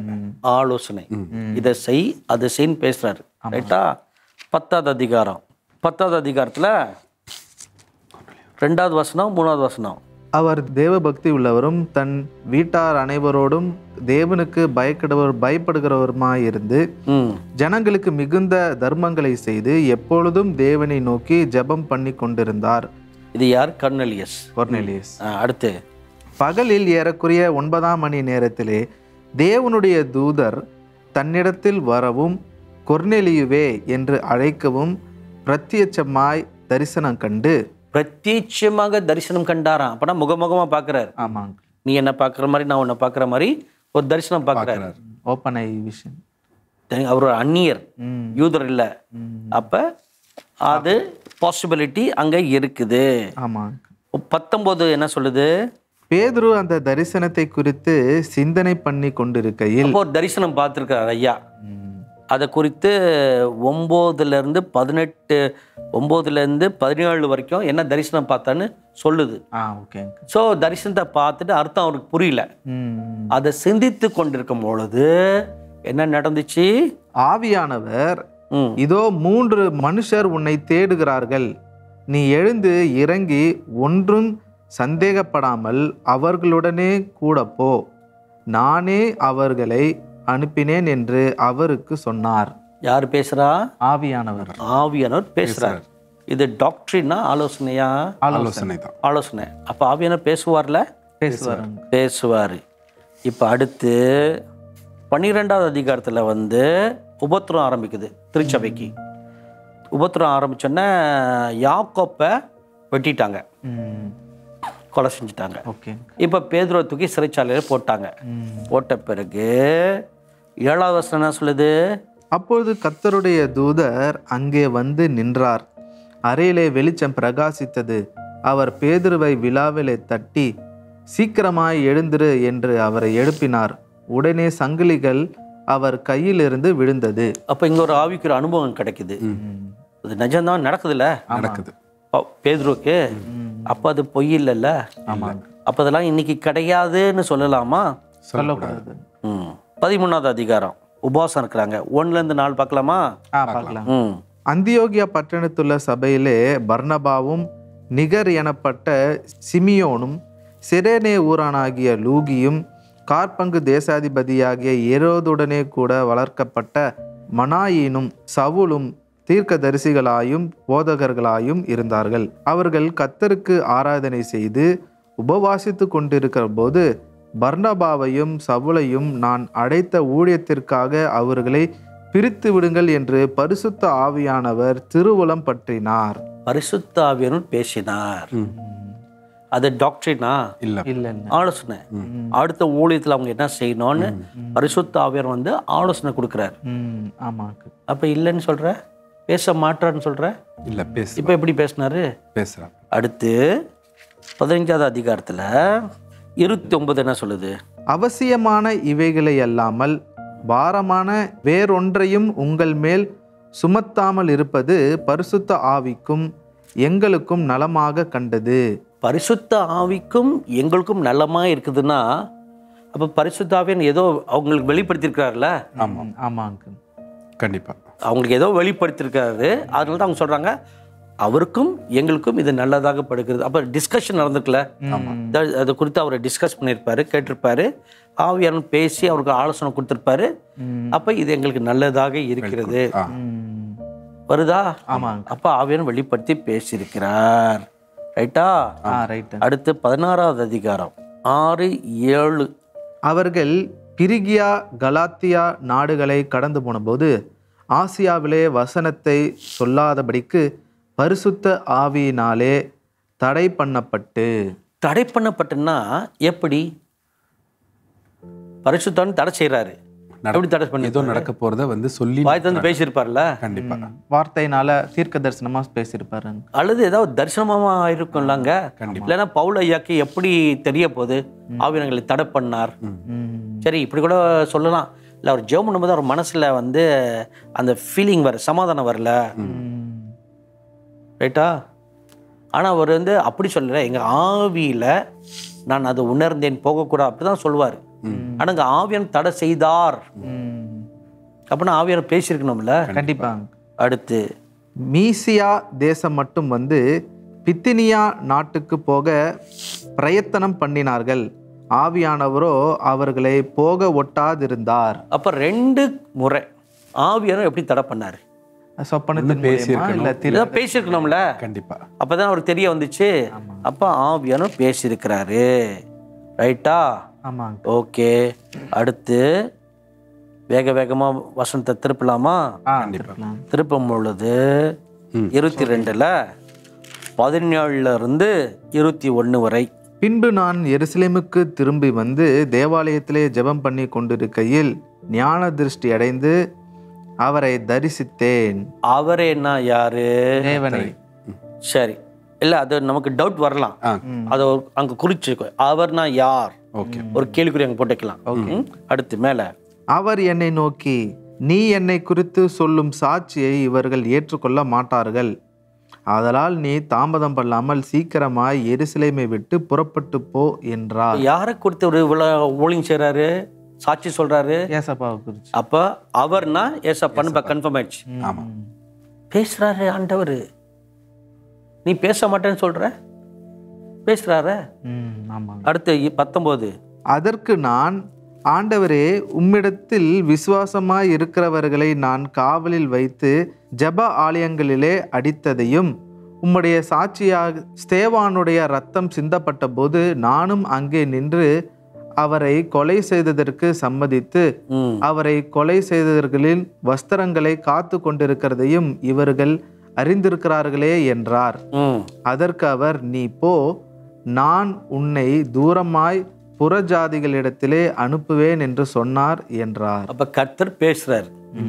ஆலோசனை இதை செய் அதை செய்ன்னு பேசுறாரு ரைட்டா பத்தாவது அதிகாரம் பத்தாவது அதிகாரத்துல ரெண்டாவது வசனம் மூணாவது வசனம் அவர் தேவபக்தி உள்ளவரும் தன் வீட்டார் அனைவரோடும் தேவனுக்கு பயப்படுவர் பயப்படுகிறவருமாயிருந்து ம் ஜனங்களுக்கு மிகுந்த தர்மங்களை செய்து எப்பொழுதும் தேவனை நோக்கி ஜெபம் பண்ணி கொண்டிருந்தார் இது யார் கர்னலியஸ் கொர்னேலியஸ் ஆ, அடுத்து பகலில் ஏறக்குறைய ஒன்பதாம் மணி நேரத்திலே தேவனுடைய தூதர் தன்னிடத்தில் வரவும் கொர்னேலியுவே என்று அழைக்கவும் பிரத்யட்சமாய் தரிசனம் கண்டு பிரத்யட்சமாக தரிசனம் கண்டாராம் அப்பனா முகமுகமா பார்க்கறாரு ஆமாங்க நீ என்ன பார்க்குற மாதிரி நான் உன்னை பார்க்குற மாதிரி ஒரு தரிசனம் பார்க்குறாரு ஓப்பன் ஐ விஷன் அவர் ஒரு அந்நியர் ம் யூதர் இல்லை ம். அப்ப அது பாசிபிலிட்டி அங்க இருக்குது ஆமாங்க பத்தொன்பது என்ன சொல்லுது பேதுரு அந்த தரிசனத்தை குறித்து சிந்தனை பண்ணி கொண்டிருக்கையில் அப்போ ஒரு தரிசனம் பார்த்துருக்காரு ஐயா ம், அதை குறித்து ஒம்போதுலேருந்து பதினெட்டு ஒம்போதுலேருந்து பதினேழு வரைக்கும் என்ன தரிசனம் பார்த்தான்னு சொல்லுது ஆ ஓகேங்க ஸோ தரிசனத்தை பார்த்துட்டு அர்த்தம் அவருக்கு புரியல ம் அதை சிந்தித்து கொண்டிருக்கும் பொழுது என்ன நடந்துச்சு ஆவியானவர் ம் இதோ மூன்று மனுஷர் உன்னை தேடுகிறார்கள் நீ எழுந்து இறங்கி ஒன்றும் சந்தேகப்படாமல் அவர்களுடனே கூட போ நானே அவர்களை அனுப்பினேன் என்று அவருக்கு சொன்னார் யார் பேசுறா ஆவியானவர் ஆவியானவர் பேசுறார் இது டாக்டரினா ஆலோசனையா ஆலோசனை தான் ஆலோசனை அப்போ ஆவியானவர் பேசுவார்ல பேசுவாருங்க பேசுவார் இப்போ அடுத்து பன்னிரெண்டாவது அதிகாரத்தில் வந்து உபத்திரம் ஆரம்பிக்குது திருச்சபைக்கு உபத்திரம் ஆரம்பிச்சோன்னே யாக்கோப்பை வெட்டிட்டாங்க ம் கொலை செஞ்சுட்டாங்க ஓகே இப்போ பேதுருவை தூக்கி சிறைச்சாலையில் போட்டாங்க போட்ட பிறகு ஏழாவது வசனம் என்ன சொல்லுது அப்பொழுது கர்த்தருடைய தூதர் அங்கே வந்து நின்றார் அறையிலே வெளிச்சம் பிரகாசித்தது அவர் பேதுருவை விழாவிலே தட்டி சீக்கிரமாய் எழுந்திரு என்று அவரை எழுப்பினார் உடனே சங்கிலிகள் அவர் கையிலிருந்து விழுந்தது அப்போ இங்கே ஒரு ஆவிக்குற அனுபவம் கிடைக்குது அது நிஜம்தான் நடக்குதுல்ல நடக்குது ப- பேதுருவுக்கு அப்போ அது பொய் இல்லைல்ல ஆமாங்க அப்போ அதெல்லாம் இன்னைக்கு கிடையாதுன்னு சொல்லலாமா சொல்லக்கூடாது ம் பதிமூணாவது அதிகாரம் உபவாசம் இருக்கிறாங்க ஒன்றுலேருந்து நாலு பார்க்கலாமா ஆ பார்க்கலாம் ம் அந்தியோகியா பட்டணத்துள்ள சபையிலே பர்னபாவும் நிகர் எனப்பட்ட சிமியோனும் சிரேனே ஊரானாகிய லூகியும் கார்பங்கு தேசாதிபதியாகிய ஏரோதுடனே கூட வளர்க்கப்பட்ட மனாயினும் சவுலும் தீர்க்கதரிசிகளாயும் போதகர்களாயும் இருந்தார்கள் அவர்கள் கத்தருக்கு ஆராதனை செய்து உபவாசித்து கொண்டிருக்கிற போது பர்னபாவையும் சவுலையும் நான் அடைத்த ஊழியத்திற்காக அவர்களை பிரித்து விடுங்கள் என்று பரிசுத்த ஆவியானவர் திருவுளம் பற்றினார் பரிசுத்த ஆவியனும் பேசினார் அது டாக்டரினா இல்ல இல்ல ஆலோசனை அடுத்த ஊழியத்தில் அவங்க என்ன செய்யணும்னு பரிசுத்த ஆவியர் வந்து ஆலோசனை கொடுக்குறாரு ம் ஆமாக்கு அப்போ இல்லைன்னு சொல்ற பேச மாட்டான்னு சொல்ற இல்ல பேச இப்போ எப்படி பேசினாரு பேசுறான் அடுத்து பதினஞ்சாவது அதிகாரத்தில் இருபத்தி ஒன்பது என்ன சொல்லுது அவசியமான இவைகளை அல்லாமல் பாரமான வேறொன்றையும் உங்கள் மேல் சுமத்தாமல் இருப்பது பரிசுத்த ஆவிக்கும் எங்களுக்கும் நலமாக கண்டது பரிசுத்த ஆவிக்கும் எங்களுக்கும் நல்லமா இருக்குதுன்னா அப்போ பரிசுத்த ஆவியன் ஏதோ அவங்களுக்கு வெளிப்படுத்தியிருக்கிறாருல ஆமா ஆமாங்க கண்டிப்பா அவங்களுக்கு ஏதோ வெளிப்படுத்தியிருக்காரு அதனால தான் அவங்க சொல்றாங்க அவருக்கும் எங்களுக்கும் இது நல்லதாக படுகிறது அப்போ டிஸ்கஷன் நடந்துக்கல த- அது குறித்து அவர் டிஸ்கஸ் பண்ணியிருப்பாரு கேட்டிருப்பாரு ஆவியாரன் பேசி அவருக்கு ஆலோசனை கொடுத்திருப்பாரு அப்போ இது எங்களுக்கு நல்லதாக இருக்கிறது ஆ ம், வருதா ஆமாங்க அப்போ ஆவியாரன் வெளிப்படுத்தி பேசியிருக்கிறார் ரைட்டா ஆ ரைட்டு அடுத்து பதினாறாவது அதிகாரம் ஆறு ஏழு அவர்கள் பிரிகியா கலாத்தியா நாடுகளை கடந்து போனபோது ஆசியாவிலே வசனத்தை சொல்லாதபடிக்கு பரிசுத்த ஆவியினாலே தடை பண்ணப்பட்டு தடை பண்ணப்பட்டன்னா எப்படி பரிசுத்தான் தடை செய்றாரு எப்படி தடை பண்ணி ஏதோ நடக்க போறத வந்து சொல்லி வாய் தந்து பேசியிருப்பார்ல கண்டிப்பா வார்த்தையினால தீர்க்க தரிசனமா பேசியிருப்பாருங்க அல்லது ஏதாவது தரிசனமா இருக்கும்லாங்க இல்லைன்னா பவுல் ஐயாக்கு எப்படி தெரிய போகுது ஆவியங்களை தடை பண்ணார் ம், சரி இப்படி கூட சொல்லலாம் இல்லை அவர் ஜெபம் பண்ணும்போது அவர் மனசுல வந்து அந்த ஃபீலிங் வர சமாதானம் வரல ம், ரைட்டா ஆனால் அவர் வந்து அப்படி சொல்லலை எங்கள் ஆவியில் நான் அதை உணர்ந்தேன் போகக்கூடாது அப்படி தான் சொல்லுவார் ஆனால் இங்கே ஆவியன் தடை செய்தார் ம். அப்படின்னா ஆவியர் பேசியிருக்கணும்ல கண்டிப்பாங்க அடுத்து மீசியா தேசம் மட்டும் வந்து பித்தினியா நாட்டுக்கு போக பிரயத்தனம் பண்ணினார்கள் ஆவியானவரோ அவர்களை போக ஒட்டாதிருந்தார் அப்போ ரெண்டு முறை ஆவியாரும் எப்படி தடை பண்ணார் சொப்பனத்தின் மூலியமா இல்ல திரு இதான் பேசியிருக்கணும்ல கண்டிப்பா அப்பதான் அவருக்கு தெரிய வந்துச்சு அப்போ ஆவியானும் பேசியிருக்கிறாரு ரைட்டா ஆமாங்க ஓகே அடுத்து வேக வேகமாக வசனத்தை திருப்பலாமா ஆ திருப்பலாம் திருப்பும் பொழுது இருபத்தி ரெண்டில் பதினேழுல இருந்து இருபத்தி ஒன்று வரை பின்பு நான் எருசலேமுக்கு திரும்பி வந்து தேவாலயத்திலே ஜெபம் பண்ணி கொண்டிருக்கையில் ஞான திருஷ்டி அடைந்து அவரை தரிசித்தேன் அவரே என்ன யாரு தேவனை சரி இல்லை அது நமக்கு டவுட் வரலாம் ஆ அதை ஒரு- அங்க குறிச்சிருக்கோ அவர்னா யார் ஓகே ஒரு கேள்விக்குறி அங்கே போட்டுக்கலாம் ம்? அடுத்து மேலே அவர் என்னை நோக்கி நீ என்னை குறித்து சொல்லும் சாட்சியை இவர்கள் ஏற்றுக்கொள்ள மாட்டார்கள் ஆதலால் நீ தாமதம் பண்ணாமல் சீக்கிரமாய் எருசலேமை விட்டு புறப்பட்டு போ என்றார் யாரை கொடுத்து ஒரு இவ்வளவு ஊழியம் செய்றாரு சாட்சி சொல்றாரு ஏசப்பாவை குறிச்சு அப்ப அவர்னா ஏசப்பான்னு கன்ஃபார்ம் ஆயிடுச்சு ஆமா பேசுறாரு ஆண்டவர் நீ பேச மாட்டேன்னு சொல்ற பேசுறாரு ம் ஆமாங்க அடுத்து இ- பத்தொன்பது அதற்கு நான் ஆண்டவரே உம்மிடத்தில் விசுவாசமாய் இருக்கிறவர்களை நான் காவலில் வைத்து ஜெப ஆலயங்களிலே அடித்ததையும் உம்முடைய சாட்சியாக ஸ்தேவானுடைய ரத்தம் சிந்தப்பட்ட போது நானும் அங்கே நின்று அவரை கொலை செய்ததற்கு சம்மதித்து ம் அவரை கொலை செய்தவர்களின் வஸ்திரங்களை காத்து கொண்டிருக்கிறதையும் இவர்கள் அறிந்திருக்கிறார்களே என்றார் ம் அதற்கு அவர் நீ போ நான் உன்னை தூரமாய் புறஜாதிகளிடத்திலே அனுப்புவேன் என்று சொன்னார் என்றார் அப்ப கர்த்தர் பேசுறாரு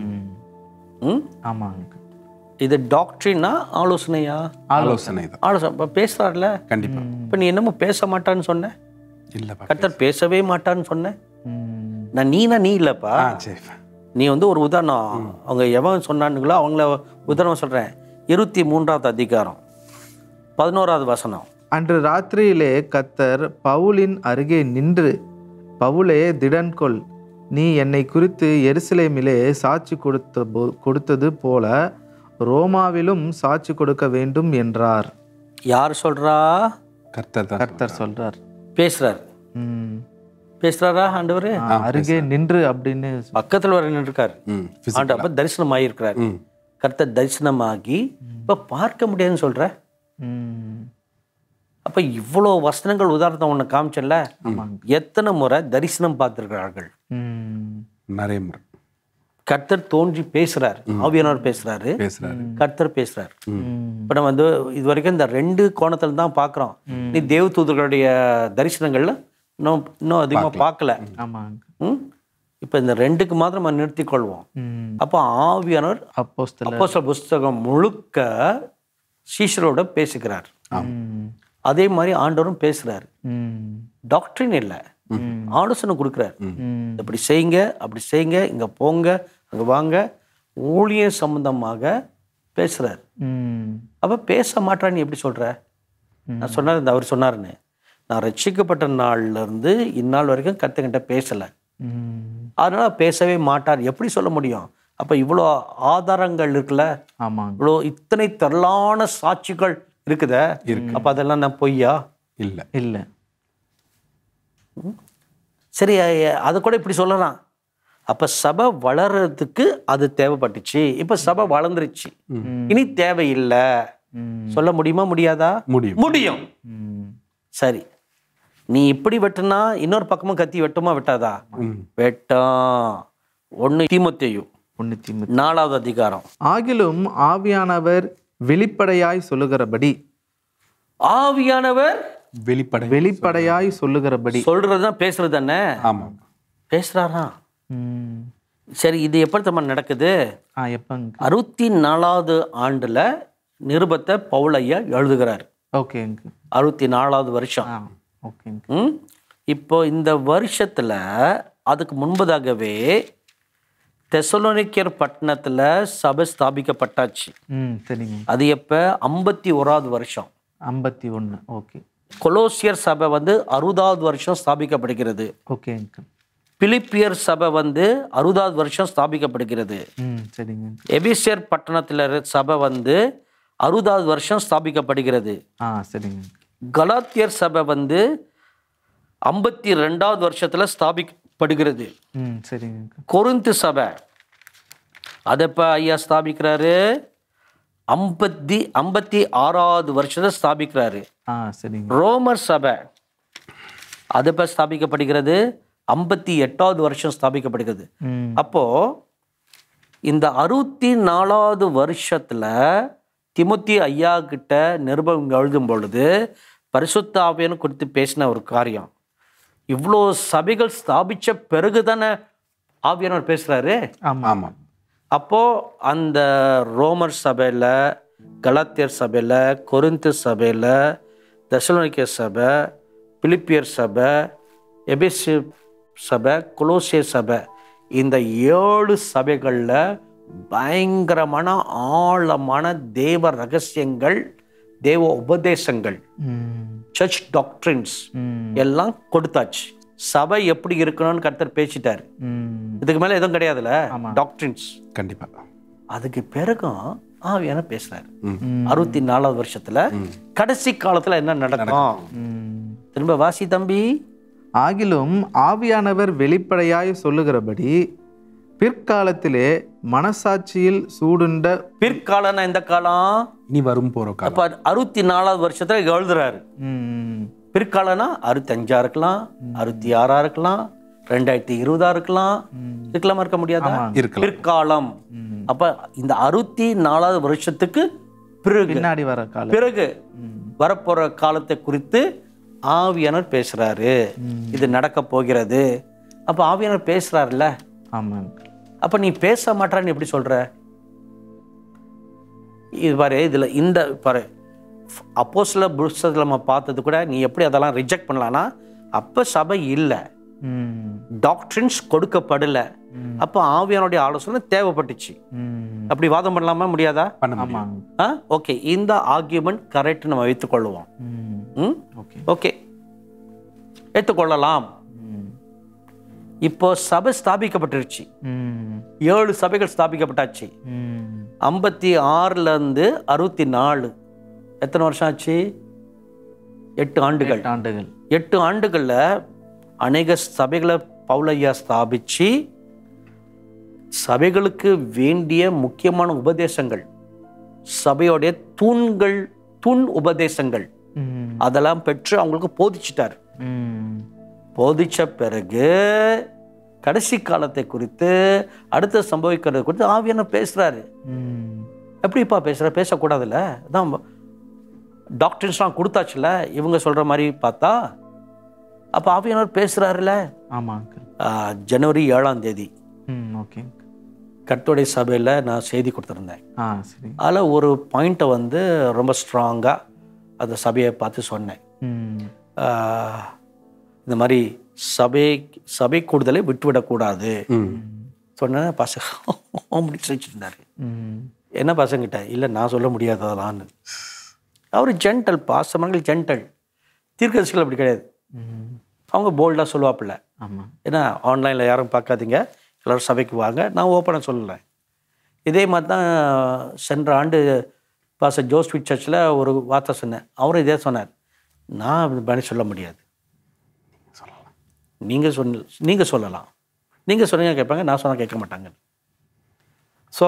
ம் ஆமாங்க இது டாக்டரினா ஆலோசனையா ஆலோசனை தான் ஆலோசனை இப்போ பேசுறாருல கண்டிப்பா இப்போ நீ என்னமோ பேச மாட்டான்னு சொன்ன இல்லப்பா கர்த்தர் பேசவே மாட்டான்னு சொன்ன ம். நான் நீனா நீ இல்லப்பா ஆ சரி நீ வந்து ஒரு உதாரணம் அவங்க எவன் சொன்னானுங்களோ அவங்கள உதாரணம் சொல்றேன் இருபத்தி மூன்றாவது அதிகாரம் பதினோராவது வசனம் அன்று ராத்திரியிலே கத்தர் பவுலின் அருகே நின்று பவுலே திடன் கொள் நீ என்னை குறித்து எருசலேமிலே சாட்சி கொடுத்த போ- கொடுத்தது போல ரோமாவிலும் சாட்சி கொடுக்க வேண்டும் என்றார் யார் சொல்றா கர்த்தர் தான் கர்த்தர் சொல்றார் பேசுறாரு ம். பேசுறாரா ஆண்டவர் ஆ, அருகே நின்று அப்படின்னு சொ- பக்கத்துல வர நின்றுருக்காரு ம் ஆண்டு அப்ப தரிசனம் ஆகியிருக்கிறார் ம் கர்த்தர் தரிசனமாகி இப்ப பார்க்க முடியாதுன்னு சொல்ற ம். அப்ப இவ்வளோ வசனங்கள் உதாரணத்தை ஒன்று காமிச்சல எத்தனை முறை தரிசனம் பார்த்திருக்கிறார்கள் ம். நிறைய முறை கர்த்தர் தோன்றி பேசுறாரு ஆவியானவர் பேசுறாரு பேசுறாரு கர்த்தர் பேசுறாரு ம். இப்ப நம்ம வந்து இது வரைக்கும் இந்த ரெண்டு கோணத்துல தான் பார்க்குறோம் நீ தேவதூதர்களுடைய தரிசனங்கள்ல இன்னும் இன்னும் அதிகமா பார்க்கல ஆமாங்க ம் இப்போ இந்த ரெண்டுக்கு மாத்திரம் நம்ம நிறுத்திக் கொள்வோம் ம். அப்போ ஆவியானவர் அப்போஸ்தலர் அப்போஸ்தலர் புஸ்தகம் முழுக்க சீஷரோட பேசுகிறார் ம். அதே மாதிரி ஆண்டவரும் பேசுறாரு ம். டாக்டரின் இல்லை ஆலோசனை கொடுக்குறாரு ம். இப்படி செய்யுங்க அப்படி செய்யுங்க இங்க போங்க அங்க வாங்க ஊழிய சம்பந்தமாக பேசுறாரு ம். அப்ப பேச மாட்டான்னு எப்படி சொல்ற நான் சொன்னார் இந்த அவர் சொன்னாருன்னு நான் ரட்சிக்கப்பட்ட நாள்ல இருந்து இந்நாள் வரைக்கும் கத்துக்கிட்ட பேசல ம். அதனால பேசவே மாட்டார் எப்படி சொல்ல முடியும் அப்ப இவ்வளோ ஆதாரங்கள் இருக்குல்ல ஆமாங்க இவ்வளோ இத்தனை திரளான சாட்சிகள் இருக்குதே அப்ப அதெல்லாம் நான் பொய்யா இல்ல இல்ல சரி அ- அதை கூட இப்படி சொல்லலாம் அப்ப சபை வளர்றதுக்கு அது தேவைப்பட்டுச்சு இப்ப சபை வளர்ந்துருச்சு இனி தேவையில்லை ம். சொல்ல முடியுமா முடியாதா முடியும் முடியும் ம். சரி நீ இப்படி வெட்டுனா இன்னொரு பக்கமும் கத்தி வெட்டுமா வெட்டாதா ம். வெட்டும் ஒண்ணு தீமத்தேயு ஒண்ணு தீமு நாலாவது அதிகாரம் ஆகிலும் ஆவியானவர் வெளிப்படையாய் சொல்லுகிறபடி ஆவியானவர் வெளிப்படை வெளிப்படையாய் சொல்லுகிறபடி சொல்றதுதான் பேசுறது தானே ஆமா பேசுறாரா ம். சரி இது எப்படி நம்ம நடக்குது ஆ எப்பங்க அறுபத்தி நாலாவது ஆண்டுல நிருபத்தை பவுலையா எழுதுகிறார் ஓகேங்க அறுபத்தி நாலாவது வருஷம் ஆ ஓகேங்க ம்? இப்போ இந்த வருஷத்துல அதுக்கு முன்பதாகவே தெசலோனிக்கர் பட்டணத்துல சபை ஸ்தாபிக்கப்பட்டாச்சு ம் சரிங்க அது எப்ப ஐம்பத்தி ஓராவது வருஷம் ஐம்பத்தி ஒன்று ஓகே கொலோசியர் சபை வந்து அறுபதாவது வருஷம் ஸ்தாபிக்கப்படுகிறது ஓகேங்க பிலிப்பியர் சபை வந்து அறுபதாவது வருஷம் ஸ்தாபிக்கப்படுகிறது ம் சரிங்க எபிசியர் பட்டணத்தில் இருக்க சபை வந்து அறுபதாவது வருஷம் ஸ்தாபிக்கப்படுகிறது ஆ சரிங்க கலாத்தியர் சபை வந்து ஐம்பத்தி ரெண்டாவது வருஷத்துல ஸ்தாபிக்கப்படுகிறது ம் சரிங்க கொரிந்து சபை அதை இப்போ ஐயா ஸ்தாபிக்கிறாரு ஐம்பத்தி ஐம்பத்தி ஆறாவது வருஷத்தை ஸ்தாபிக்கிறாரு ஆ சரிங்க ரோமர் சபை அது இப்போ ஸ்தாபிக்கப்படுகிறது ஐம்பத்தி எட்டாவது வருஷம் ஸ்தாபிக்கப்படுகிறது ம் அப்போ இந்த அறுபத்தி நாலாவது வருஷத்துல திமுத்தி ஐயா கிட்ட நிருபம் எழுதும் பொழுது பரிசுத்த ஆவியன் குறித்து பேசின ஒரு காரியம் இவ்வளோ சபைகள் ஸ்தாபிச்ச பிறகு தானே ஆவியானவர் பேசுறாரு ஆமாம் ஆமா அப்போ அந்த ரோமர் சபையில கலாத்தியர் சபையில கொரிந்து சபையில தெசலோனிக்கே சபை பிலிப்பியர் சபை எபேசிய சபை கொலோசிய சபை இந்த ஏழு சபைகளில் பயங்கரமான ஆழமான தேவ ரகசியங்கள் தேவ உபதேசங்கள் ம் சர்ச் டாக்ட்ரின்ஸ் ம் எல்லாம் கொடுத்தாச்சு சபை எப்படி இருக்கணும்னு கர்த்தர் பேசிட்டாரு ம் இதுக்கு மேல எதுவும் கிடையாதுல்ல டாக்ட்ரின்ஸ் கண்டிப்பா அதுக்கு பிறகும் ஆவியான பேசுறாரு ம். அறுபத்தி நாலாவது வருஷத்துல கடைசி காலத்துல என்ன நடக்கும் ம் திரும்ப வாசி தம்பி ஆகிலும் ஆவியானவர் வெளிப்படையாய் சொல்லுகிறபடி பிற்காலத்திலே மனசாட்சியில் சூடுண்ட பிற்காலம்னா எந்த காலம் இனி வரும் போற காலம் அப்ப அறுபத்தி நாலாவது வருஷத்துல எழுதுறாரு ம், பிற்காலம்னா அறுபத்தி அஞ்சா இருக்கலாம் அறுபத்தி ஆறா இருக்கலாம் ரெண்டாயிரத்தி இருபதா இருக்கலாம் இருக்கலாமா இருக்க முடியாதா இருக்கலாம் பிற்காலம் அப்ப இந்த அறுபத்தி நாலாவது வருஷத்துக்கு பிறகு பின்னாடி வர காலம் பிறகு வரப்போற காலத்தை குறித்து ஆவியானவர் பேசுறாரு இது நடக்க போகிறது அப்ப ஆவியானவர் பேசுறாருல்ல ஆமாங்க அப்ப நீ பேச மாட்டான்னு எப்படி சொல்ற இது பாரு இதுல இந்த பாரு அப்போ சில புருஷத்தில் நம்ம பார்த்தது கூட நீ எப்படி அதெல்லாம் ரிஜெக்ட் பண்ணலாம்னா அப்ப சபை இல்லை ம் டாக்டரின்ஸ் கொடுக்கப்படல அப்போ ஆவியானுடைய ஆலோசனை தேவைப்பட்டுச்சு ம் அப்படி வாதம் பண்ணலாமா முடியாதா பண்ண முடியும் ஆமாங்க ஆ ஓகே இந்த ஆர்கியூமெண்ட் கரெக்ட் நம்ம வைத்துக்கொள்வோம் ம் ம் ஓகே ஓகே ஏற்றுக்கொள்ளலாம் ம் இப்போ சபை ஸ்தாபிக்கப்பட்டுருச்சு ம் ஏழு சபைகள் ஸ்தாபிக்கப்பட்டாச்சு ம் ஐம்பத்தி ஆறுல இருந்து அறுபத்தி நாலு எத்தனை வருஷம் ஆச்சு எட்டு ஆண்டுகள் எட்டு ஆண்டுகள் எட்டு ஆண்டுகள்ல அநேக சபைகளை பவுலையா ஸ்தாபிச்சு சபைகளுக்கு வேண்டிய முக்கியமான உபதேசங்கள் சபையோடைய தூண்கள் தூண் உபதேசங்கள் ம் அதெல்லாம் பெற்று அவங்களுக்கு போதிச்சிட்டார் ம் போதிச்ச பிறகு கடைசி காலத்தை குறித்து அடுத்து சம்பவிக்கிறது குறித்து ஆவியான பேசுறாரு ம் எப்படிப்பா பேசுற பேசக்கூடாதுல்ல அதான் டாக்டர்ஸ்லாம் கொடுத்தாச்சுல இவங்க சொல்ற மாதிரி பார்த்தா அப்போ ஆவியானவர் பேசுறாருல ஆமாங்க ஆஹ், ஜனவரி ஏழாம் தேதி ம் ஓகே கட்டுடைய சபையில் நான் செய்தி கொடுத்துருந்தேன் ஆ சரி அதில் ஒரு பாயிண்ட்டை வந்து ரொம்ப ஸ்ட்ராங்காக அந்த சபையை பார்த்து சொன்னேன் ம் ஆஹ், இந்த மாதிரி சபை சபை கூடுதலை விட்டுவிடக்கூடாது ம் சொன்னேன் பசங்க அப்படி சிரிச்சிருந்தாரு ம் என்ன பசங்கிட்ட இல்லை நான் சொல்ல முடியாது அதெல்லாம்னு அவர் ஜென்டல் பாசமங்கள் ஜென்டல் தீர்க்கதரிசிகள் அப்படி கிடையாது ம் அவங்க போல்டாக சொல்லுவாப்புல ஆமாம் ஏன்னா ஆன்லைனில் யாரும் பார்க்காதீங்க எல்லோரும் சபைக்கு வாங்க நான் ஓப்பனாக சொல்லலை இதே மாதிரி தான் சென்ற ஆண்டு பாச ஜோஸ்விட் சர்ச்சில் ஒரு வார்த்தை சொன்னேன் அவரும் இதே சொன்னார் நான் இது பண்ணி சொல்ல முடியாது நீங்கள் சொன்ன நீங்கள் சொல்லலாம் நீங்கள் சொன்னீங்க கேட்பாங்க நான் சொன்னால் கேட்க மாட்டாங்க ஸோ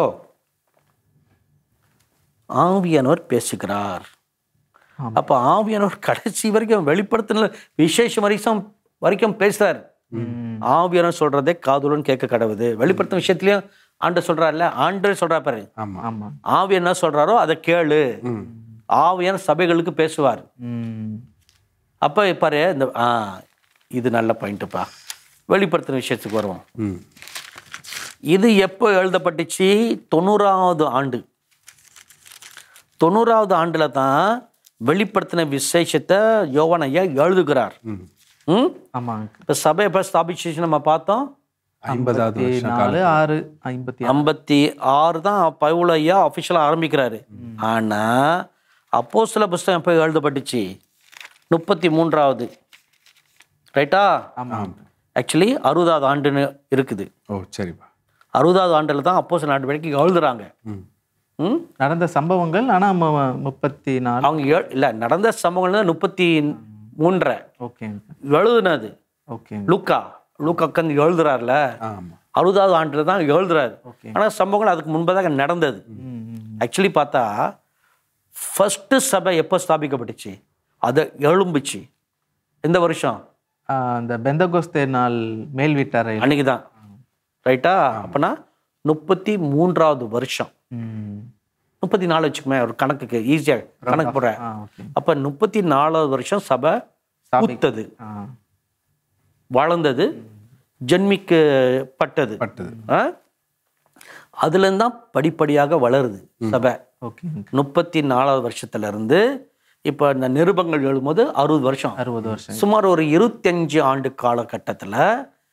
ஆவியானவர் பேசுகிறார் ஆமாம். அப்போ ஆவியானவர் கடைசி வரைக்கும் வெளிப்படுத்தின விசேஷம் வரைக்கும் வரைக்கும் பேசுறார் ஆவியானவர் சொல்றதே காதுடன் கேட்க கடவுது வெளிப்படுத்தும் விஷயத்துலயும் ஆண்டு சொல்றாருல்ல ஆண்டு சொல்றா பாரு ஆமா ஆமாம் ஆவி என்ன சொல்றாரோ அதை கேளு ம் ஆவியான சபைகளுக்கு பேசுவார் ம் அப்ப பாரு இந்த ஆ இது நல்ல பாயிண்ட்டுப்பா வெளிப்படுத்தின விஷயத்துக்கு வருவோம் ம் இது எப்போ எழுதப்பட்டுச்சு தொண்ணூறாவது ஆண்டு தொண்ணூறாவது ஆண்டுல தான் வெளிப்படுத்தின விசேஷத்தை யோவான் ஐயா எழுதுகிறார் ம் ம் ஆமாங்க இப்போ சபை எப்போ ஸ்தாபிச்சிச்சு நம்ம பார்த்தோம் ஐம்பதாவது வருஷம் நாலு ஆறு ஐம்பத்தி ஆறு ஐம்பத்தி ஆறு தான் பவுல் ஐயா அஃபிஷியலாக ஆரம்பிக்கிறாரு ஆனா அப்போ சில புஸ்தகம் எப்போ எழுதப்பட்டுச்சு முப்பத்தி மூன்றாவது ரைட்டா ஆமாம் ஆக்சுவலி அறுபதாவது ஆண்டுன்னு இருக்குது ஓ சரிப்பா அறுபதாவது ஆண்டில் தான் அப்போ சில ஆண்டு வரைக்கும் எழுதுறாங்க ம் ம் நடந்த சம்பவங்கள் ஆனா மு- முப்பத்தி நாலு அவங்க எழு- இல்ல நடந்த சம்பவங்கள் தான் முப்பத்தி மூன்றரை ஓகேங்க எழுதுனது ஓகேங்க லூக்கா லூக்கா உட்காந்து எழுதுறாருல ஆமா அறுபதாவது ஆண்டில் தான் எழுதுறாரு ஓகே ஆனா சம்பவங்கள் அதுக்கு முன்பதாக நடந்தது ம் ம். ஆக்சுவலி பார்த்தா ஃபர்ஸ்ட் சபை எப்போ ஸ்தாபிக்கப்பட்டுச்சு அதை எழும்புச்சு எந்த வருஷம் ஆ, அந்த பெந்தகோஸ்தே நாள் மேல் வீட்டாரை அன்னைக்கு தான் ரைட்டா அப்பனா முப்பத்தி மூன்றாவது வருஷம் ம் முப்பத்தி நாலு வச்சுக்குமே ஒரு கணக்குக்கு ஈஸியாக கணக்கு போடுறேன் ஆ ஓகே அப்போ முப்பத்தி நாலாவது வருஷம் சபை பூத்தது ஆ வளர்ந்தது ஜென்மிக்கு பட்டது பட்டது ஆ? அதுலேருந்து தான் படிப்படியாக வளருது சபை ஓகேங்க முப்பத்தி நாலாவது வருஷத்துல இருந்து இப்போ இந்த நிருபங்கள் எழுதும்போது அறுபது வருஷம் அறுபது வருஷம் சுமார் ஒரு இருபத்தஞ்சு ஆண்டு காலகட்டத்தில்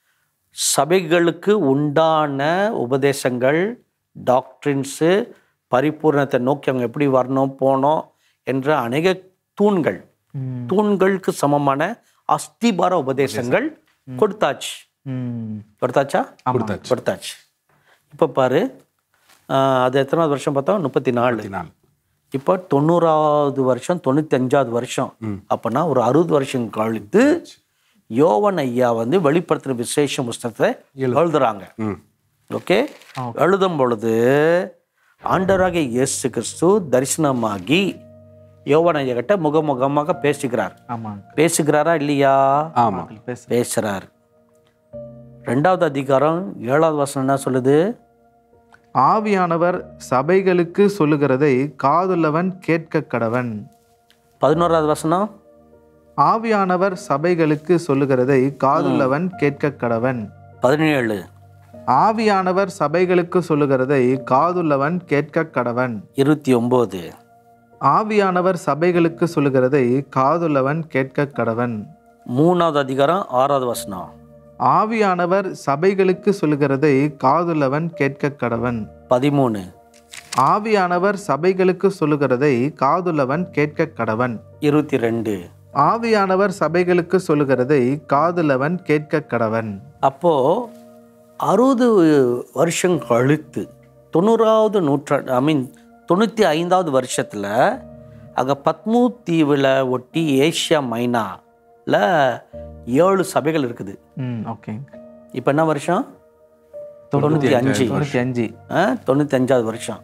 சபைகளுக்கு உண்டான உபதேசங்கள் டாக்ட்ரின்ஸு பரிபூர்ணத்தை நோக்கி அவங்க எப்படி வரணும் போனோம் என்ற அநேக தூண்கள் தூண்களுக்கு சமமான அஸ்திபார உபதேசங்கள் கொடுத்தாச்சு ம் கொடுத்தாச்சா கொடுத்தாச்சு கொடுத்தாச்சு இப்போ பாரு ஆஹ், அது எத்தனாவது வருஷம் பார்த்தோம் முப்பத்தி நாலு நாள் இப்போ தொண்ணூறாவது வருஷம் தொண்ணூத்தி அஞ்சாவது வருஷம் அப்போனா ஒரு அறுபது வருஷம் கழித்து யோவன் ஐயா வந்து வெளிப்படுத்துகிற விசேஷ புஸ்தகத்தை எழுதுறாங்க ம் ஓகே எழுதும் பொழுது ஆண்டவராகிய இயேசு கிறிஸ்து தரிசனமாகி யோவன் ஐயா கிட்ட முகமுகமாக பேசுகிறார் ஆமாங்க பேசுகிறாரா இல்லையா ஆமாம் பேச பேசுறார் ரெண்டாவது அதிகாரம் ஏழாவது வசனம் என்ன சொல்லுது ஆவியானவர் சபைகளுக்கு சொல்லுகிறதை காதுள்ளவன் கேட்க கடவன் பதினோராவது வசனம் ஆவியானவர் சபைகளுக்கு சொல்லுகிறதை காதுள்ளவன் கேட்க கடவன் பதினேழு ஆவியானவர் சபைகளுக்கு சொல்லுகிறதை காதுள்ளவன் கேட்க கடவன் இருபத்தி ஒம்பது ஆவியானவர் சபைகளுக்கு சொல்லுகிறதை காதுள்ளவன் கேட்க கடவன் மூணாவது அதிகாரம் ஆறாவது வசனம் ஆவியானவர் சபைகளுக்கு சொல்லுகிறதை காதுள்ளவன் கேட்க கடவன் பதிமூணு ஆவியானவர் சபைகளுக்கு சொல்லுகிறதை காதுள்ளவன் கேட்க கடவன் இருபத்தி ரெண்டு ஆவியானவர் சபைகளுக்கு சொல்லுகிறதை காதுள்ளவன் கேட்க கடவன் அப்போ அறுபது வருஷம் கழித்து தொண்ணூறாவது நூற்றாண்டு ஐ மீன் தொண்ணூற்றி ஐந்தாவது வருஷத்தில் அங்கே பத்மூ தீவில் ஒட்டி ஏஷியா மைனால ஏழு சபைகள் இருக்குது ம் ஓகே இப்போ என்ன வருஷம் தொண்ணூற்றி அஞ்சு தொண்ணூற்றி அஞ்சு ஆ, தொண்ணூத்தி அஞ்சாவது வருஷம்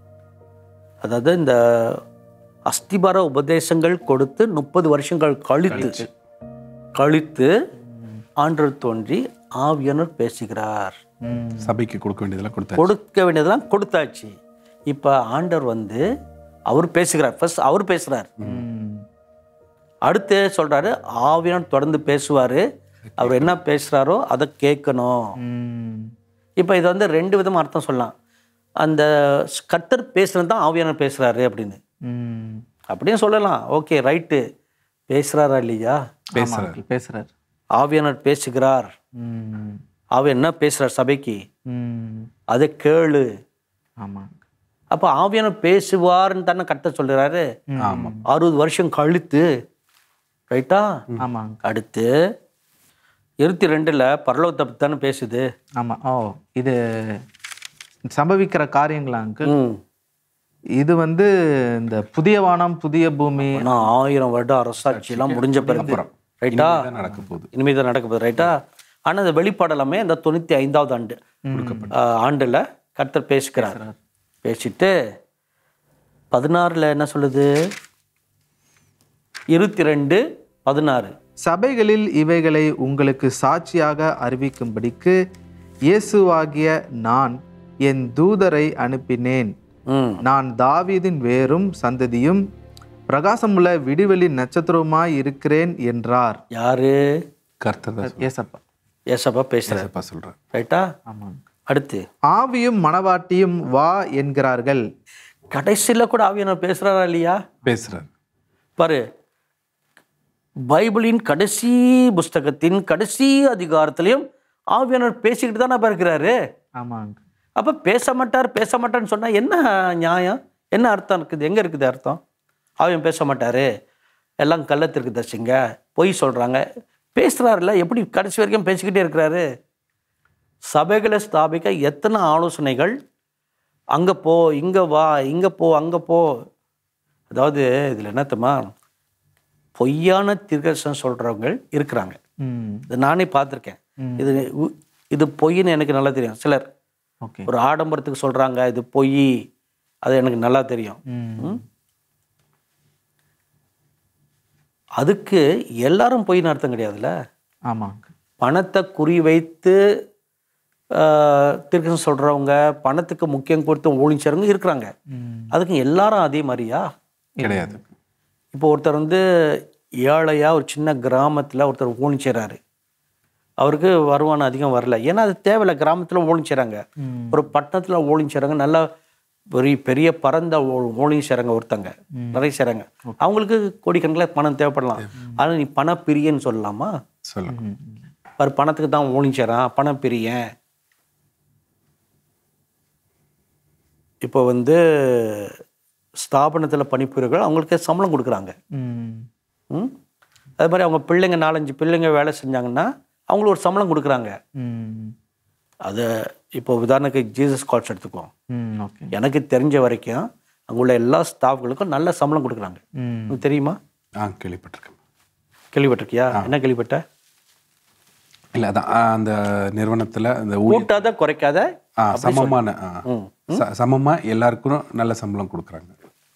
அதாவது இந்த அஸ்திபார உபதேசங்கள் கொடுத்து முப்பது வருஷங்கள் கழித்து கழித்து ஆண்டவர் தோன்றி ஆவியானவர் பேசுகிறார் ம் சபைக்கு கொடுக்க வேண்டியதெல்லாம் கொடுத்தாச்சு கொடுக்க வேண்டியதெல்லாம் கொடுத்தாச்சு இப்போ ஆண்டவர் வந்து அவர் பேசுகிறார் ஃபர்ஸ்ட் அவர் பேசுகிறார் ம் அடுத்து சொல்றாரு ஆவியானவர் தொடர்ந்து பேசுவார் அவர் என்ன பேசுகிறாரோ அதை கேட்கணும் ம் இப்போ இதை வந்து ரெண்டு விதமாக அர்த்தம் சொல்லலாம் அந்த கர்த்தர் பேசுறது தான் ஆவியானவர் பேசுகிறாரு அப்படின்னு ம் அப்படியும் சொல்லலாம் ஓகே ரைட்டு பேசுகிறாரா இல்லையா பேசுறார் பேசுறார் ஆவியானவர் பேசுகிறார் ம் ஆவி என்ன பேசுகிறார் சபைக்கு ம் அதை கேளு ஆமாங்க அப்போ ஆவியானவர் பேசுவார்னு தானே கர்த்தர் சொல்கிறாரு ஆமாம் அறுபது வருஷம் கழித்து ரைட்டா ஆமாங்க அடுத்து இருபத்தி ரெண்டில் பரலோகத்தை பற்றி தானே பேசுது ஆமாம் ஓ இது சம்பவிக்கிற காரியங்களா அங்கிள் ம் இது வந்து இந்த புதிய வானம் புதிய பூமி ஆனால் ஆயிரம் வருடம் அரசாட்சியெல்லாம் முடிஞ்ச பிறகு ரைட்டா இதான் நடக்க போகுது இனிமேல் தான் நடக்க போகுது ரைட்டா ஆனால் அந்த வெளிப்பாடு எல்லாமே இந்த தொண்ணூற்றி ஐந்தாவது ஆண்டு ஆஹ் ஆண்டுல கர்த்தர் பேசுகிறார் பேசிட்டு பதினாறில் என்ன சொல்லுது இருபத்தி ரெண்டு பதினாறு சபைகளில் இவைகளை உங்களுக்கு சாட்சியாக அறிவிக்கும்படிக்கு இயேசுவாகிய நான் என் தூதரை அனுப்பினேன் ம் நான் தாவீதின் வேரும் சந்ததியும் பிரகாசமுள்ள விடிவெளி நட்சத்திரமாய் இருக்கிறேன் என்றார் யாரு கர்த்தர் தான் ஏசப்பா ஏசப்பா பேசுகிறார் சொல்றப்பா சொல்கிறேன் ரைட்டா ஆமாங்க அடுத்து ஆவியும் மணவாட்டியும் வா என்கிறார்கள் கடைசியில் கூட ஆவியானவர் பேசுகிறாரா இல்லையா பேசுகிறார் பாரு பைபிளின் கடைசி புஸ்தகத்தின் கடைசி அதிகாரத்திலையும் ஆவியானவர் பேசிக்கிட்டு தானே இருக்கிறாரு ஆமாங்க அப்போ பேச மாட்டார் பேச மாட்டார்னு சொன்னால் என்ன நியாயம் என்ன அர்த்தம் இருக்குது எங்கே இருக்குது அர்த்தம் அவன் பேச மாட்டார் எல்லாம் கள்ளத்திற்கு தரிசிங்க பொய் சொல்கிறாங்க பேசுகிறாருல எப்படி கடைசி வரைக்கும் பேசிக்கிட்டே இருக்கிறாரு சபைகளை ஸ்தாபிக்க எத்தனை ஆலோசனைகள் அங்கே போ இங்கே வா இங்கே போ அங்கே போ அதாவது இதில் என்னத்தம்மா பொய்யான தீர்க்கதரிசனம் சொல்கிறவங்க இருக்கிறாங்க ம் இது நானே பார்த்துருக்கேன் இது உ- இது பொய்ன்னு எனக்கு நல்லா தெரியும் சிலர் ஓகே ஒரு ஆடம்பரத்துக்கு சொல்றாங்க இது பொய் அது எனக்கு நல்லா தெரியும் ம் ம்? அதுக்கு எல்லாரும் பொய்ன்னு அர்த்தம் கிடையாதுல்ல ஆமாங்க பணத்தை குறி வைத்து திருக்கன் சொல்றவங்க பணத்துக்கு முக்கியம் கொடுத்து ஊழிச்சவங்க இருக்கிறாங்க ம் அதுக்கு எல்லாரும் அதே மாதிரியா கிடையாது இப்போ ஒருத்தர் வந்து ஏழையா ஒரு சின்ன கிராமத்தில் ஒருத்தர் ஊழி செய்கிறாரு அவருக்கு வருமானம் அதிகம் வரல ஏன்னா அது தேவையில்ல கிராமத்தில் ஊழி செய்கிறாங்க ம். ஒரு பட்டணத்தில் ஊழி செய்கிறாங்க நல்லா பெரிய பெரிய பரந்த ஊழி செய்கிறாங்க ஒருத்தங்க நிறைய செய்கிறாங்க அவங்களுக்கு கோடிக்கணக்கில் பணம் தேவைப்படலாம் ஆனால் நீ பணப்பிரியன்னு சொல்லலாமா சொல்லலாம் ம். அவர் பணத்துக்கு தான் ஊழிச்சறான் பணம் பிரியன் இப்போ வந்து ஸ்தாபனத்தில் பணிபுரியர்கள் அவங்களுக்கு சம்பளம் கொடுக்குறாங்க ம் ம் அது மாதிரி அவங்க பிள்ளைங்க நாலஞ்சு பிள்ளைங்க வேலை செஞ்சாங்கன்னா அவங்களுக்கு ஒரு சம்பளம் கொடுக்குறாங்க ம் அது இப்போ உதாரணத்துக்கு ஜீசஸ் கால்ஸ் எடுத்துக்குவோம் ம் ஓகே எனக்கு தெரிஞ்ச வரைக்கும் அங்கே உள்ள எல்லா ஸ்டாஃப்களுக்கும் நல்ல சம்பளம் கொடுக்குறாங்க ம் உனக்கு தெரியுமா ஆ கேள்விப்பட்டிருக்கேன் கேள்விப்பட்டிருக்கியா என்ன கேள்விப்பட்ட இல்லை அதான் ஆ, அந்த நிறுவனத்தில் அந்த ஊழிய கூட்டாத குறைக்காத ஆ சமமான ஆ. ச- சமமா எல்லாருக்கும் நல்ல சம்பளம் கொடுக்குறாங்க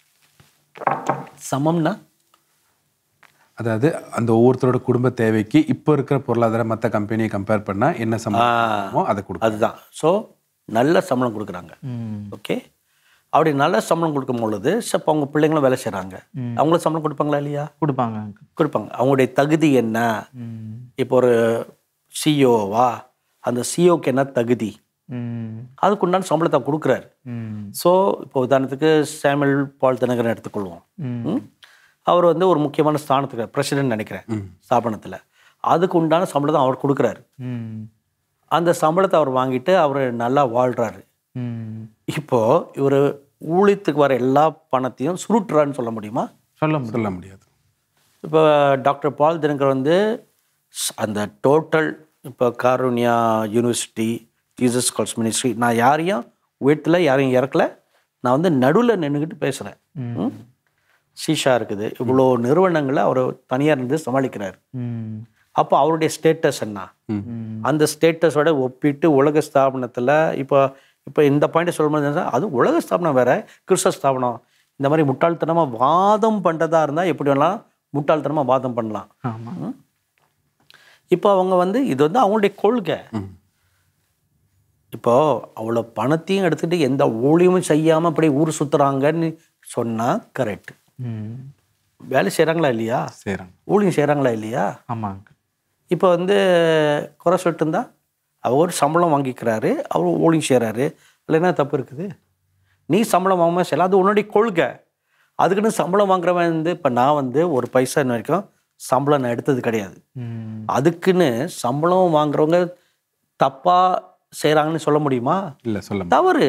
சமம்னா அதாவது அந்த ஒவ்வொருத்தரோட குடும்ப தேவைக்கு இப்போ இருக்கிற பொருளாதார மற்ற கம்பெனியை கம்பேர் பண்ணா என்ன சம்பளமோ அதை கொடுக்கும் அதுதான் ஸோ நல்ல சம்பளம் கொடுக்குறாங்க ம் ஓகே அப்படி நல்ல சம்பளம் கொடுக்கும் பொழுது இப்போ அவங்க பிள்ளைங்களும் வேலை செய்கிறாங்க அவங்களுக்கு சம்பளம் கொடுப்பாங்களா இல்லையா கொடுப்பாங்க கொடுப்பாங்க அவங்களுடைய தகுதி என்ன ம் இப்போ ஒரு சிஓவா அந்த சிஓக்கு என்ன தகுதி ம் அதுக்கு உண்டான சம்பளத்தை கொடுக்குறாரு ம் ஸோ இப்போ உதாரணத்துக்கு சாமுவல் பால் தினகரன் எடுத்துக்கொள்வோம் ம் ம்? அவர் வந்து ஒரு முக்கியமான ஸ்தானத்துக்கு பிரசிடென்ட் நினைக்கிறேன் ஸ்தாபனத்தில் அதுக்கு உண்டான சம்பளத்தை அவர் கொடுக்குறாரு ம் அந்த சம்பளத்தை அவர் வாங்கிட்டு அவர் நல்லா வாழ்கிறாரு ம் இப்போ இவர் ஊழியத்துக்கு வர எல்லா பணத்தையும் சுருட்டுறான்னு சொல்ல முடியுமா சொல்ல முடியும் சொல்ல முடியாது இப்போ டாக்டர் பால் தினகர் வந்து ஸ்- அந்த டோட்டல் இப்போ Karunya university Jesus Calls ministry நான் யாரையும் உயர்த்தல யாரையும் இறக்கல நான் வந்து நடுவில் நின்றுக்கிட்டு பேசுகிறேன் சீஷா இருக்குது இவ்வளோ நிறுவனங்களை அவர் தனியாக இருந்து சமாளிக்கிறார் ம் அப்போ அவருடைய ஸ்டேட்டஸ் என்ன அந்த ஸ்டேட்டஸோட ஒப்பிட்டு உலக ஸ்தாபனத்தில் இப்போ இப்போ இந்த பாயிண்ட் சொல்லும்போது என்ன, அது உலக ஸ்தாபனம் வேற கிறிஸ்தவ ஸ்தாபனம் இந்த மாதிரி முட்டாள்தனமாக வாதம் பண்ணுறதா இருந்தால் எப்படி வேணாலும் முட்டாள்தனமாக வாதம் பண்ணலாம் ஆமாம் இப்போ அவங்க வந்து இது வந்து அவங்களுடைய கொள்கை இப்போ அவ்வளோ பணத்தையும் எடுத்துட்டு எந்த ஊழியமும் செய்யாமல் அப்படி ஊர் சுற்றுறாங்கன்னு சொன்னால் கரெக்ட் ம் வேலை செய்கிறாங்களா இல்லையா செய்கிறாங்க ஊழியம் செய்கிறாங்களா இல்லையா ஆமாங்க இப்போ வந்து குறை சொல்லிட்டு இருந்தா அவர் சம்பளம் வாங்கிக்கிறாரு அவர் ஊழியம் செய்கிறாரு அதில் என்ன தப்பு இருக்குது நீ சம்பளம் வாங்காம செய்யலாம் அது உன்னுடைய கொள்கை அதுக்குன்னு சம்பளம் வாங்குறவன் வந்து இப்போ நான் வந்து ஒரு பைசா இன்ன வரைக்கும் சம்பளம் நான் எடுத்தது கிடையாது ம் அதுக்குன்னு சம்பளம் வாங்குறவங்க தப்பாக செய்கிறாங்கன்னு சொல்ல முடியுமா இல்லை சொல்ல முடியாது தவறு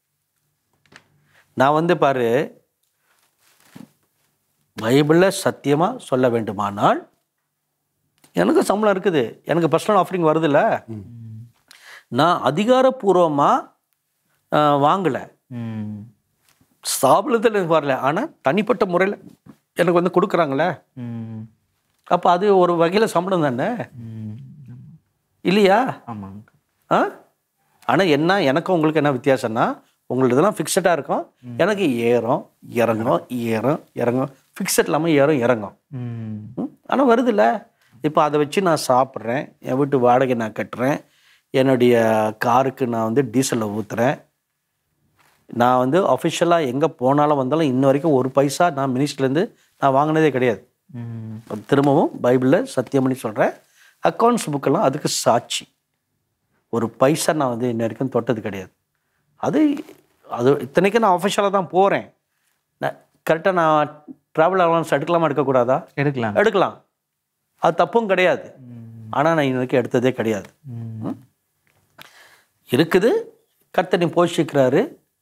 நான் வந்து பாரு பைபிளில் சத்தியமாக சொல்ல வேண்டுமானால் எனக்கு சம்பளம் இருக்குது எனக்கு பர்சனல் ஆஃபரிங் வருதுல்ல நான் அதிகாரப்பூர்வமாக வாங்கலை ம் ஸ்தாபனத்தில் எனக்கு வரல ஆனால் தனிப்பட்ட முறையில் எனக்கு வந்து கொடுக்குறாங்களே ம் அப்போ அது ஒரு வகையில் சம்பளம் தானே ம் இல்லையா ஆமாங்க ஆ ஆனால் என்ன எனக்கும் உங்களுக்கு என்ன வித்தியாசம்னா உங்களுதெல்லாம் ஃபிக்ஸடாக இருக்கும் எனக்கு ஏறும் இறங்கும் ஏறும் இறங்கும் ஃபிக்ஸட் இல்லாமல் ஏறும் இறங்கும் ம் ஆனால் வருதுல்ல இப்போ அதை வச்சு நான் சாப்பிட்றேன் என் வீட்டு வாடகை நான் கட்டுறேன் என்னுடைய காருக்கு நான் வந்து டீசலை ஊற்றுறேன் நான் வந்து அஃபிஷியலாக எங்கே போனாலும் வந்தாலும் இன்ன வரைக்கும் ஒரு பைசா நான் மினிஸ்ட்ரிலேருந்து நான் வாங்கினதே கிடையாது ம் இப்ப திரும்பவும் பைபிளில் சத்தியம் பண்ணி சொல்கிறேன் அக்கௌண்ட்ஸ் புக்கெல்லாம் அதுக்கு சாட்சி ஒரு பைசா நான் வந்து இன்ன வரைக்கும் தொட்டது கிடையாது அது அது இத்தனைக்கும் நான் அஃபிஷியலாக தான் போகிறேன் நான் கரெக்டாக நான் ட்ராவல் அலவன்ஸ் எடுக்கலாமா எடுக்கக்கூடாதா எடுக்கலாம் எடுக்கலாம் அது தப்பும் கிடையாது ஆனால் நான் இன்ன வரைக்கும் எடுத்ததே கிடையாது ம் இருக்குது கர்த்தனை போஷிக்கிறாரு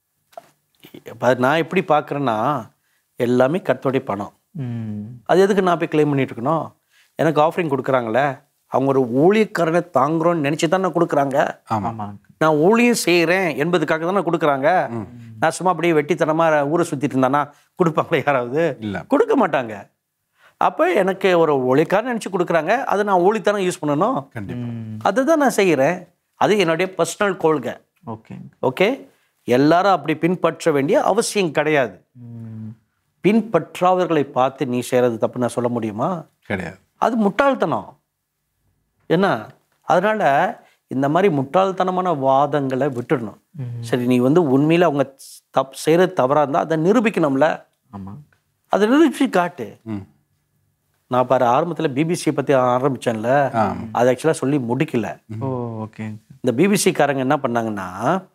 இப்ப நான் எப்படி பார்க்குறேன்னா எல்லாமே கர்த்தருடைய பணம் ம் அது எதுக்கு நான் போய் க்ளைம் பண்ணிட்டு இருக்கணும் எனக்கு ஆஃபரிங் கொடுக்குறாங்களே அவங்க ஒரு ஊழியக்காரனை தாங்குறோன்னு நினச்சி தானே கொடுக்குறாங்க ஆமாங்க நான் ஊழியம் செய்கிறேன் என்பதுக்காக தானே கொடுக்குறாங்க நான் சும்மா அப்படியே வெட்டித்தனமாக ஊரை சுற்றிட்டு இருந்தானா கொடுப்பாங்களா யாராவது இல்ல. கொடுக்க மாட்டாங்க அப்போ எனக்கு ஒரு ஒளிக்காரன் நினச்சி கொடுக்குறாங்க அதை நான் ஊழித்தனம் யூஸ் பண்ணணும் கண்டிப்பா ம் அதுதான் நான் செய்கிறேன் அது என்னுடைய பர்சனல் கொள்கை ஓகேங்க ஓகே எல்லாரும் அப்படி பின்பற்ற வேண்டிய அவசியம் கிடையாது ம் பின்பற்றாதவர்களை பார்த்து நீ செய்கிறது தப்பு நான் சொல்ல முடியுமா கிடையாது அது முட்டாள்தனம் என்ன அதனால இந்த மாதிரி முட்டாள்தனமான வாதங்களை விட்டுடணும் சரி நீ வந்து உண்மையில அவங்க தப் செய்கிறது தவறாக இருந்தால் அதை நிரூபிக்கணும்ல ஆமாங்க அதை நிரூபிச்சு காட்டு ம் நான் பாரு ஆரம்பத்தில் பிபிசியை பற்றி ஆரம்பிச்சேன்ல அதை ஆக்சுவலாக சொல்லி முடிக்கல ஓ ஓகேங்க இந்த பிபிசிக்காரங்க என்ன பண்ணாங்கன்னா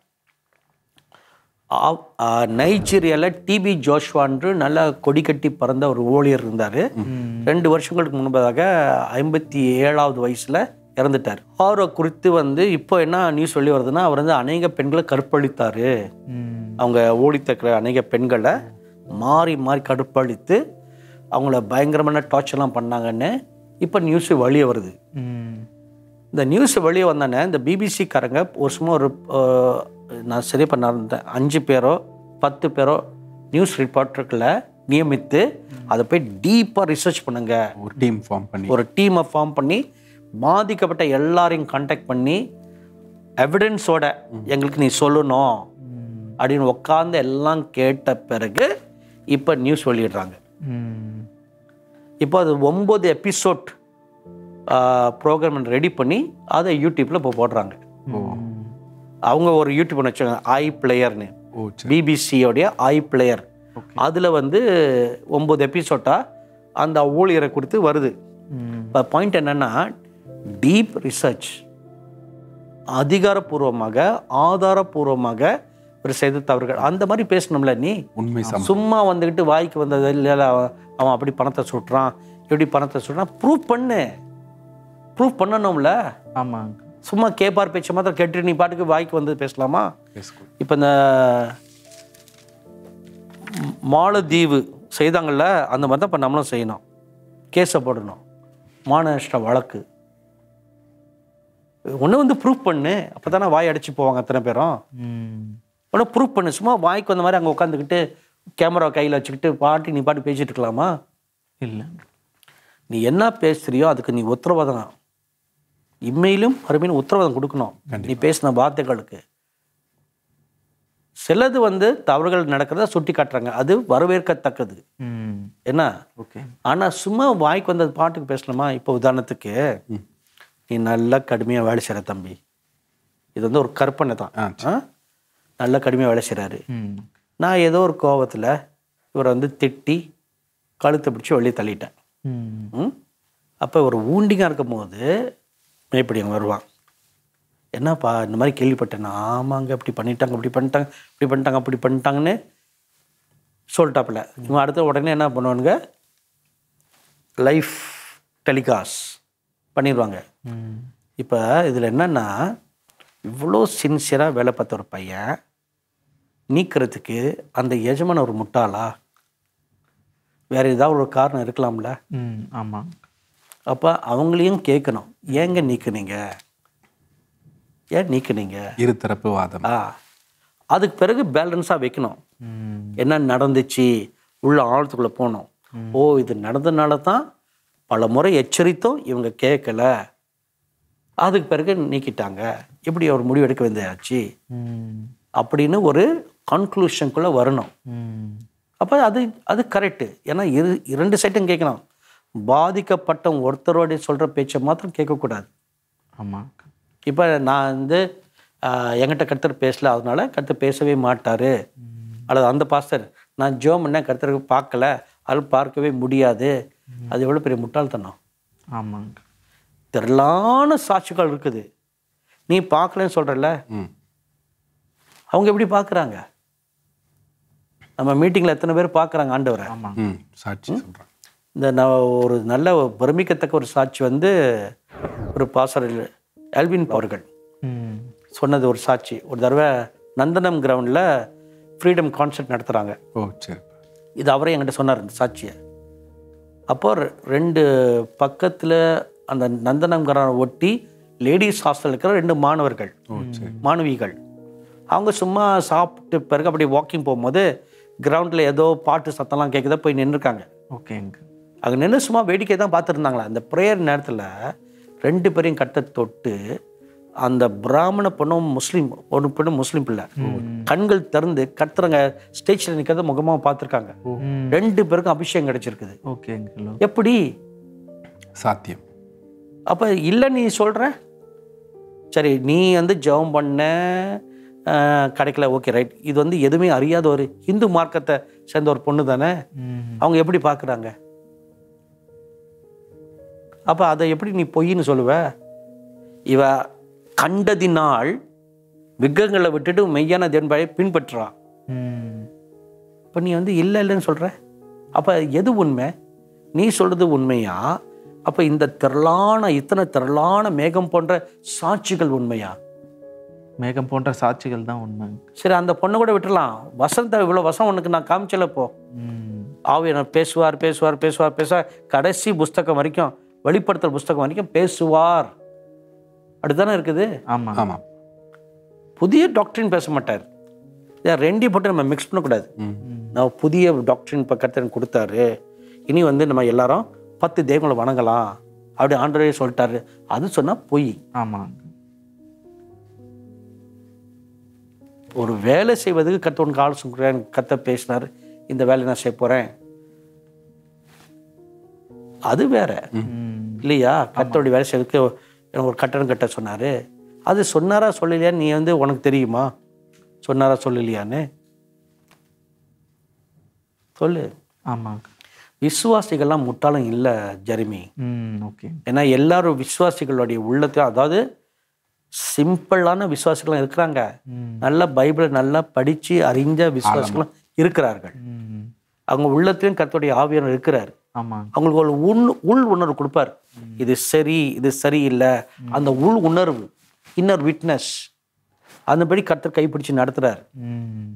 ஆ- ஆ, நைஜீரியாவில் டிபி ஜோஷ்வான்று நல்ல கொடி கட்டி பறந்த ஒரு ஊழியர் இருந்தார் ரெண்டு வருஷங்களுக்கு முன்பதாக ஐம்பத்தி ஏழாவது வயசில் இறந்துட்டார் அவரை குறித்து வந்து இப்போ என்ன நியூஸ் சொல்லி வருதுன்னா அவர் வந்து அநேக பெண்களை கற்பழித்தாரு ம் அவங்க ஓடித்தக்கிற அநேக பெண்களை மாறி மாறி கடுப்பழித்து அவங்கள பயங்கரமான டார்ச்சர்லாம் பண்ணாங்கன்னு இப்போ நியூஸ் வெளியே வருது ம் இந்த நியூஸ் வெளியே வந்தோடனே இந்த பிபிசிக்காரங்க ஒரு சும்மா ஒரு அஹ், நான் சரியாக பண்ண இருந்தேன் அஞ்சு பேரோ பத்து பேரோ நியூஸ் ரிப்போர்ட்டர்களை நியமித்து அதை போய் டீப்பாக ரிசர்ச் பண்ணுங்க ஒரு டீம் ஃபார்ம் பண்ணி ஒரு டீமை ஃபார்ம் பண்ணி பாதிக்கப்பட்ட எல்லாரையும் காண்டாக்ட் பண்ணி எவிடன்ஸோட எங்களுக்கு நீ சொல்லணும் அப்படின்னு உட்காந்து எல்லாம் கேட்ட பிறகு இப்போ நியூஸ் வெளியிடுறாங்க ம் இப்போ அது ஒம்பது எபிசோட் ப்ரோக்ராம் ரெடி பண்ணி அதை யூடியூப்பில் இப்போ போடுறாங்க அவங்க ஒரு யூடியூப் ஒன்று வச்சுருக்காங்க ஐ பிளேயர்னு ஓ சரி பிபிசியோடைய ஐ பிளேயர் அதில் வந்து ஒம்பது எபிசோட்டாக அந்த ஊழியரை குறித்து வருது ம் இப்போ பாயிண்ட் என்னன்னா டீப் ரிசர்ச் அதிகாரப்பூர்வமாக ஆதாரப்பூர்வமாக ஒரு செய்த தவறுகள் அந்த மாதிரி பேசணும்ல நீ உண்மை சம் சும்மா வந்துக்கிட்டு வாய்க்கு வந்தது இல்லை இல்லை, அவன் அவன் அப்படி பணத்தை சுட்டுறான் எப்படி பணத்தை சுட்டுறான் ப்ரூவ் பண்ணு ப்ரூவ் பண்ணணும்ல ஆமாங்க சும்மா கேப்பார் பேச்சை மாத்திரம் கேட்டுட்டு நீ பாட்டுக்கு வாய்க்கு வந்து பேசலாமா பேசிக்கோ இப்போ இந்த ம், மாலத்தீவு செய்தாங்கல்ல அந்த மாதிரி தான் இப்போ நம்மளும் செய்யணும் கேஸை போடணும் மானநஷ்ட வழக்கு ஒன்று வந்து ப்ரூஃப் பண்ணு அப்போ தானே வாய் அடிச்சு போவாங்க அத்தனை பேரும் ம் ஒன்று ப்ரூஃப் பண்ணு சும்மா வாய்க்கு வந்த மாதிரி அங்கே உட்காந்துக்கிட்டு கேமரா கையில் வச்சுக்கிட்டு பாட்டி நீ பாட்டு பேசிட்டு இருக்கலாமா இல்லை நீ என்ன பேசுறியோ அதுக்கு நீ உத்தரவாதம் இம்மையிலும் மறுமையிலும் உத்தரவாதம் கொடுக்கணும் நீ பேசின வார்த்தைகளுக்கு சிலது வந்து தவறுகள் நடக்கிறத சுட்டி காட்டுறாங்க அது வரவேற்கத்தக்கது ம் என்ன ஓகே ஆனால் சும்மா வாய்க்கு வந்த பாட்டுக்கு பேசலாமா இப்போ உதாரணத்துக்கு நீ நல்லா கடுமையாக வேலை செய்கிற தம்பி இது வந்து ஒரு கற்பனை தான் ஆ, ஆ? நல்லா கடுமையாக வேலை செய்கிறாரு ம் நான் ஏதோ ஒரு கோவத்தில் இவரை வந்து திட்டி கழுத்தை பிடிச்சி வெளியே தள்ளிட்டேன் ம் ம் அப்போ ஒரு ஊண்டிங்காக இருக்கும் போது மேய்ப்படி அங்கே வருவான் என்னப்பா இந்த மாதிரி கேள்விப்பட்டேன் ஆமாங்க இப்படி பண்ணிட்டாங்க இப்படி பண்ணிட்டாங்க இப்படி பண்ணிட்டாங்க அப்படி பண்ணிட்டாங்கன்னு சொல்லிட்டாப்புல இவன் அடுத்த உடனே என்ன பண்ணுவானுங்க லைஃப் டெலிகாஸ்ட் பண்ணிடுவாங்க ம் இப்போ இதில் என்னன்னா இவ்வளோ சின்சியராக வேலை பார்த்த ஒரு பையன் நீக்கிறதுக்கு அந்த எஜமான ஒரு முட்டாளா வேற ஏதாவது ஒரு காரணம் இருக்கலாம்ல ம் ஆமாம் அப்போ அவங்களையும் கேட்கணும் ஏங்க நீக்குனீங்க ஏன் நீக்குனீங்க இருதரப்பு வாதம் ஆ அதுக்கு பிறகு பேலன்ஸாக வைக்கணும் ம் என்ன நடந்துச்சு உள்ள ஆழத்துக்குள்ளே போகணும் ஓ இது நடந்தனால தான் பல முறை எச்சரித்தும் இவங்க கேட்கல அதுக்கு பிறகு நீக்கிட்டாங்க எப்படி ஒரு முடிவு எடுக்க வேண்டியாச்சு ம் அப்படின்னு ஒரு கன்க்ளூஷனுக்குள்ளே வரணும் ம் அப்போ அது அது கரெக்டு ஏன்னா இரு இரண்டு சைட்டும் கேட்கணும் பாதிக்கப்பட்ட ஒருத்தரோடைய சொல்கிற பேச்சை மாத்திரம் கேட்கக்கூடாது ஆமாம் இப்போ நான் வந்து ஆஹ், என்கிட்ட கருத்தர் பேசல அதனால கருத்தர் பேசவே மாட்டார் அல்லது அந்த பாஸ்டர் நான் ஜோம் பண்ண கருத்தருக்கு பார்க்கல அது பார்க்கவே முடியாது அது எவ்வளோ பெரிய முட்டாள்தனம் ஆமாங்க திரளான சாட்சிகள் இருக்குது நீ பார்க்கலன்னு சொல்கிறல்ல ம் அவங்க எப்படி பார்க்குறாங்க நம்ம மீட்டிங்கில் எத்தனை பேர் பார்க்குறாங்க ஆண்டவரை ஆமாம் ம் சாட்சி சொல்கிறேன் இந்த நான் ஒரு நல்ல பிரமிக்கத்தக்க ஒரு சாட்சி வந்து ஒரு பாசர் எல்வின் அவர்கள் ம் சொன்னது ஒரு சாட்சி ஒரு தடவை நந்தனம் கிரவுண்டில் ஃப்ரீடம் கான்சர்ட் நடத்துகிறாங்க ஓ சரி இது அவரே என்கிட்ட சொன்னார் இந்த சாட்சியை அப்போ ரெ- ரெண்டு பக்கத்தில் அந்த நந்தனம் கிரவுண்ட் ஒட்டி லேடிஸ் ஹாஸ்டல் இருக்கிற ரெண்டு மாணவர்கள் மாணவிகள் அவங்க சும்மா சாப்பிட்டு பிறகு அப்படி வாக்கிங் போகும்போது கிரவுண்டில் ஏதோ பாட்டு சத்தம்லாம் கேட்குதா போய் நின்றுருக்காங்க ஓகேங்க அங்கே நின்று சும்மா வேடிக்கை தான் பார்த்துருந்தாங்களா அந்த ப்ரேயர் நேரத்தில் ரெண்டு பேரையும் கட்ட தொட்டு அந்த பிராமண பொண்ணும் முஸ்லீம் ஒரு பொண்ணும் முஸ்லீம் பிள்ளை கண்கள் திறந்து கத்துறங்க ஸ்டேஜில் நிற்கிறத முகமாக பார்த்துருக்காங்க ரெண்டு பேருக்கும் அபிஷேகம் கிடைச்சிருக்குது ஓகேங்க எப்படி சாத்தியம் அப்போ இல்லை நீ சொல்கிற சரி நீ வந்து ஜெபம் பண்ண ஆஹ், கிடைக்கல ஓகே ரைட் இது வந்து எதுவுமே அறியாத ஒரு இந்து மார்க்கத்தை சேர்ந்த ஒரு பொண்ணு தானே ம் அவங்க எப்படி பார்க்குறாங்க அப்போ அதை எப்படி நீ பொய்ன்னு சொல்லுவ இவ கண்டதினால் விக்கிரகங்களை விட்டுட்டு மெய்யான தேவன் பின்பற்றுறா ம் இப்போ நீ வந்து இல்லை இல்லைன்னு சொல்கிற அப்போ எது உண்மை நீ சொல்கிறது உண்மையா அப்போ இந்த திரளான இத்தனை திரளான மேகம் போன்ற சாட்சிகள் உண்மையா மேகம் போன்ற சாட்சிகள் தான் உண்மை சரி அந்த பொண்ணை கூட விட்டுறலாம் வசந்த இவ்வளோ வசம் உனக்கு நான் காமிச்சல போ ம் ஆவியனர் பேசுவார் பேசுவார் பேசுவார் பேசுவார் கடைசி புஸ்தகம் வரைக்கும் வெளிப்படுத்தல் புஸ்தகம் வரைக்கும் பேசுவார் அப்படிதானே இருக்குது ஆமா ஆமாம் புதிய டாக்டரின் பேச மாட்டார் இதை ரெண்டையும் போட்டு நம்ம மிக்ஸ் பண்ணக்கூடாது நான் புதிய டாக்டரின் இப்போ கர்த்தன் கொடுத்தாரு இனி வந்து நம்ம எல்லாரும் பத்து தெய்வங்களை வணங்கலாம் அப்படி ஆண்டரே சொல்லிட்டாரு அது சொன்னால் பொய் ஆமாங்க ஒரு வேலை செய்வதுக்கு கத்தவனுக்கு ஆலோசனை கத்த பேசினார் இந்த வேலையை நான் செய்ய போகிறேன் அது வேற ம் இல்லையா கத்தோடைய வேலை செய்யறதுக்கு எனக்கு ஒரு கட்டணம் கட்ட சொன்னார் அது சொன்னாரா சொல்லலையா நீ வந்து உனக்கு தெரியுமா சொன்னாரா சொல்லலையான்னு சொல்லு ஆமாங்க விசுவாசிகள்லாம் முட்டாளும் இல்லை ஜெரிமி ம் ஓகே ஏன்னா எல்லாரும் விசுவாசிகளுடைய உள்ளத்தை அதாவது சிம்பிளான விசுவாசிகளும் இருக்கிறாங்க ம் நல்ல பைபிளை நல்லா படித்து அறிஞ்ச விசுவாசிகளும் இருக்கிறார்கள் ம் அவங்க உள்ளத்திலும் கர்த்தருடைய ஆவியானவர் இருக்கிறார் ஆமாங்க அவங்களுக்கு ஒரு உள் உள் உணர்வு கொடுப்பார் இது சரி இது சரியில்லை அந்த உள் உணர்வு இன்னர் விட்னஸ் அந்தபடி கர்த்தர் கைப்பிடிச்சு நடத்துறார் ம்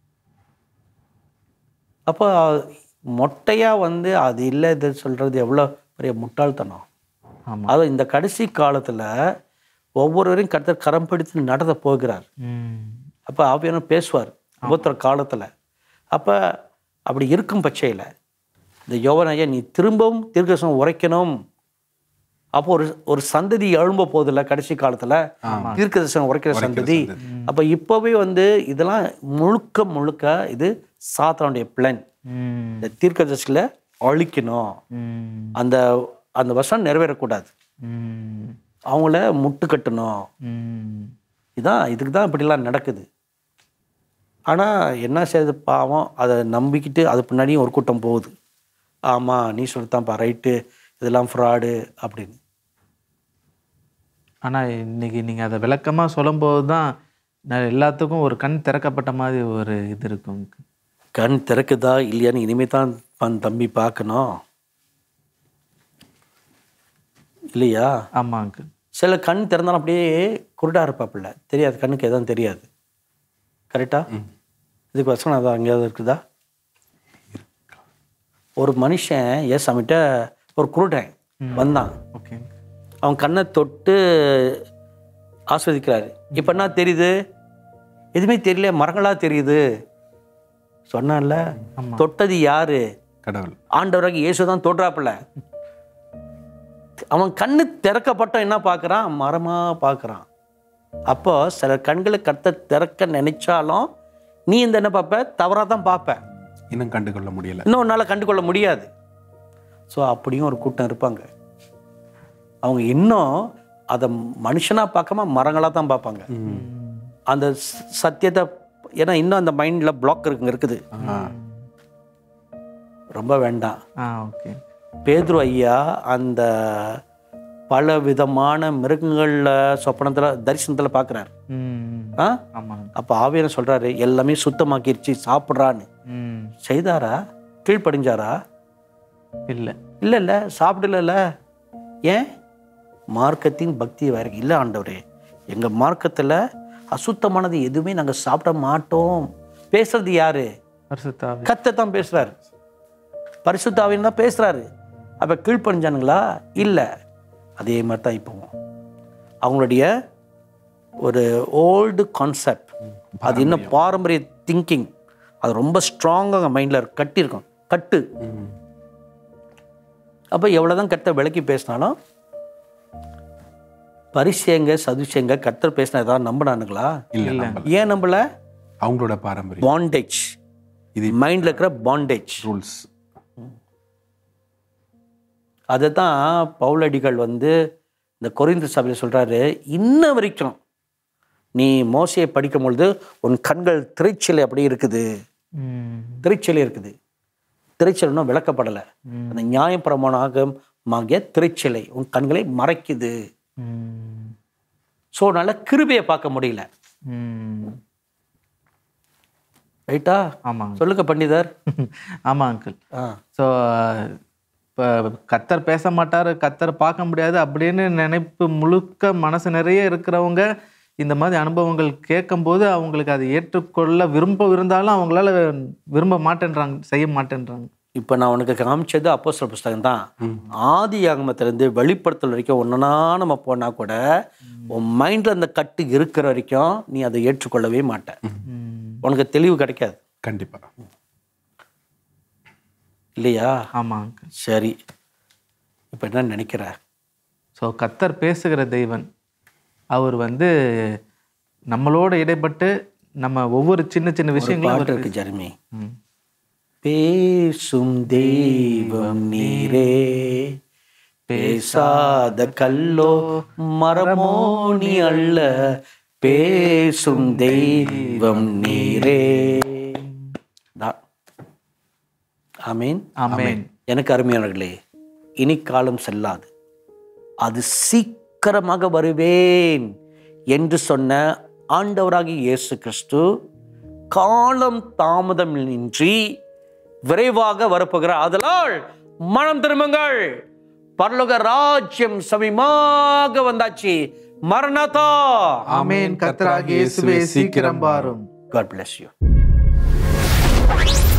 அப்போ மொட்டையா வந்து அது இல்லை இது சொல்றது எவ்வளோ பெரிய முட்டாள்தனம் ஆமா அது இந்த கடைசி காலத்துல ஒவ்வொருவரையும் கர்த்தர் கரம் பிடித்து நடத்த போகிறார் ம் அப்போ ஆவியானவர் பேசுவார் உபத்திர காலத்துல அப்ப அப்படி இருக்கும் பட்சையில இந்த யோவனையா நீ திரும்பவும் தீர்க்கசம் உரைக்கணும் அப்போ ஒரு ஒரு சந்ததி எழும்ப போதில்ல கடைசி காலத்துல தீர்க்கதரிசனம் உரைக்கிற சந்ததி அப்ப இப்போவே வந்து இதெல்லாம் முழுக்க முழுக்க இது சாத்தானுடைய பிளான் ம் இந்த தீர்க்கதரிசியில் அழிக்கணும் ம் அந்த அந்த வருஷம் நிறைவேறக்கூடாது ம் அவங்கள முட்டு கட்டணும் ம் இதான் இதுக்கு தான் இப்படிலாம் நடக்குது ஆனால் என்ன செய்யுது பாவம் அதை நம்பிக்கிட்டு அது பின்னாடியும் ஒரு கூட்டம் போகுது ஆமாம் நீ சொல்லித்தான்ப்பா ரைட்டு இதெல்லாம் ஃப்ராடு அப்படின்னு ஆனா இன்னைக்கு நீங்க அதை விளக்கமா சொல்லும்போது தான் நான் எல்லாத்துக்கும் ஒரு கண் திறக்கப்பட்ட மாதிரி ஒரு இது இருக்கும் கண் திறக்குதா இல்லையான்னு இனிமே தான் பன் தம்பி பார்க்கணும் இல்லையா ஆமாங்க சில கண் திறந்தாலும் அப்படியே குருடா இருப்பாப்புல தெரியாது கண்ணுக்கு எதுவும் தெரியாது கரெக்டா இதுக்கு வசனம் அதான் அங்கேயாவது இருக்குதா ஒரு மனுஷன் எஸ் அவன்கிட்ட ஒரு குருடன் வந்தான் ஓகே அவன் கண்ணை தொட்டு ஆஸ்வதிக்கிறாரு இப்போ என்ன தெரியுது எதுவுமே தெரியல மரங்களா தெரியுது சொன்னான்ல தொட்டது யாரு கடவுள் ஆண்டவராக இயேசு தான் தொடுறாப்புல அவன் கண்ணு திறக்கப்பட்ட என்ன பார்க்கறான் மரமா பார்க்கறான் அப்போ சில கண்களை கத்த திறக்க நினைச்சாலும் நீ இந்த என்ன பார்ப்ப தவறாக தான் பார்ப்ப இன்னும் கண்டுகொள்ள முடியல இன்னும் உன்னால கண்டுகொள்ள முடியாது ஸோ அப்படியும் ஒரு கூட்டம் இருப்பாங்க அவங்க இன்னும் அதை மனுஷனா பார்க்காம மரங்களா தான் பார்ப்பாங்க அந்த ச- சத்தியத்தை ஏன்னா இன்னும் அந்த மைண்ட்ல பிளாக் இருக்குங்க இருக்குது ரொம்ப வேண்டாம் ஆ ஓகே பேதுரு ஐயா அந்த பல விதமான மிருகங்கள்ல சொப்பனத்துல தரிசனத்துல பார்க்குறாரு ம் ஆ ஆமாங்க அப்போ ஆவியான சொல்றாரு எல்லாமே சுத்தமாக்கிருச்சு சாப்பிட்றான்னு ம் செய்தாரா கீழ்ப்படிஞ்சாரா இல்லை இல்லை இல்லை சாப்பிடல ஏன் மார்க்கத்தின் பக்தி வேற இல்லை ஆண்டவரே எங்க மார்க்கத்துல அசுத்தமானது எதுவுமே நாங்க சாப்பிட மாட்டோம் பேசுறது யாரு பரிசுத்தாவி கத்தை தான் பேசுறாரு பரிசுத்தாவின் தான் பேசுறாரு அப்ப கீழ்ப்படிஞ்சானுங்களா இல்லை அதே மாதிரி தான் இப்போவும் அவங்களுடைய ஒரு ஓல்டு கான்செப்ட் அது இன்னும் பாரம்பரிய திங்கிங் அது ரொம்ப ஸ்ட்ராங்காக மைண்டில் கட்டியிருக்கும் கட்டு அப்போ எவ்வளோதான் கர்த்தர் விளக்கி பேசினாலும் பரிசேங்க சதுசேங்க கர்த்தர் பேசினா ஏதாவது நம்பினானுங்களா இல்ல நம்பல ஏன் நம்பல அவங்களோட பாரம்பரியம் பாண்டேஜ் இது மைண்டில் இருக்கிற பாண்டேஜ் ரூல்ஸ் அதை தான் பவுலடிகள் வந்து இந்த கொரிந்து சபையில் சொல்றாரு இன்ன வரைக்கும் நீ மோசையை படிக்கும் பொழுது உன் கண்கள் திரைச்சலை அப்படி இருக்குது ம் திரைச்சலை இருக்குது திரைச்சல் இன்னும் விளக்கப்படலை அந்த நியாயப்பிரமாணம் ஆகிய திரைச்சலை உன் கண்களை மறைக்குது ம் ஸோ நல்ல கிருபையை பார்க்க முடியல ம் ரைட்டா ஆமாங்க சொல்லுங்க பண்டிதர் ஆமாம் அங்கிள் ஆ ஸோ இப்போ கத்தர் பேச மாட்டார் கத்தர் பார்க்க முடியாது அப்படின்னு நினைப்பு முழுக்க மனசு நிறைய இருக்கிறவங்க இந்த மாதிரி அனுபவங்கள் கேட்கும்போது அவங்களுக்கு அதை ஏற்றுக்கொள்ள விரும்ப இருந்தாலும் அவங்களால விரும்ப மாட்டேன்றாங்க செய்ய மாட்டேன்றாங்க இப்போ நான் உனக்கு காமிச்சது அப்போஸ்தலர் புஸ்தகம் தான் ஆதி ஆகமத்திலேருந்து வெளிப்படுத்தல் வரைக்கும் ஒன்றுனா நம்ம போனால் கூட உன் மைண்டில் அந்த கட்டு இருக்கிற வரைக்கும் நீ அதை ஏற்றுக்கொள்ளவே மாட்ட உனக்கு தெளிவு கிடைக்காது கண்டிப்பா இல்லையா ஆமாங்க சரி இப்போ என்ன நினைக்கிற ஸோ கத்தர் பேசுகிற தெய்வன் அவர் வந்து நம்மளோட இடைப்பட்டு நம்ம ஒவ்வொரு சின்ன சின்ன விஷயங்களும் பாட்டு அவர் இருக்கு ஜெர்மி ம். பேசும் தெய்வம் நீரே பேசாத கல்லோ மரமோ நீ அல்ல பேசும் தெய்வம் நீரே தான். ஆமீன் ஆமென் எனக்கு அருமையானவர்களே இனி காலம் செல்லாது அது சீக்கிரமாக வருவேன் என்று சொன்ன ஆண்டவராகிய இயேசு கிறிஸ்து காலம் தாமதமின்றி விரைவாக வரப்போகிறார் அதனால் மனம் திரும்புங்கள் பரலோக ராஜ்யம் சமீபமாக வந்தாச்சு மரணதா ஆமென் கத்தராகிய இயேசுவே சீக்கிரம் பாரும் காட் bless you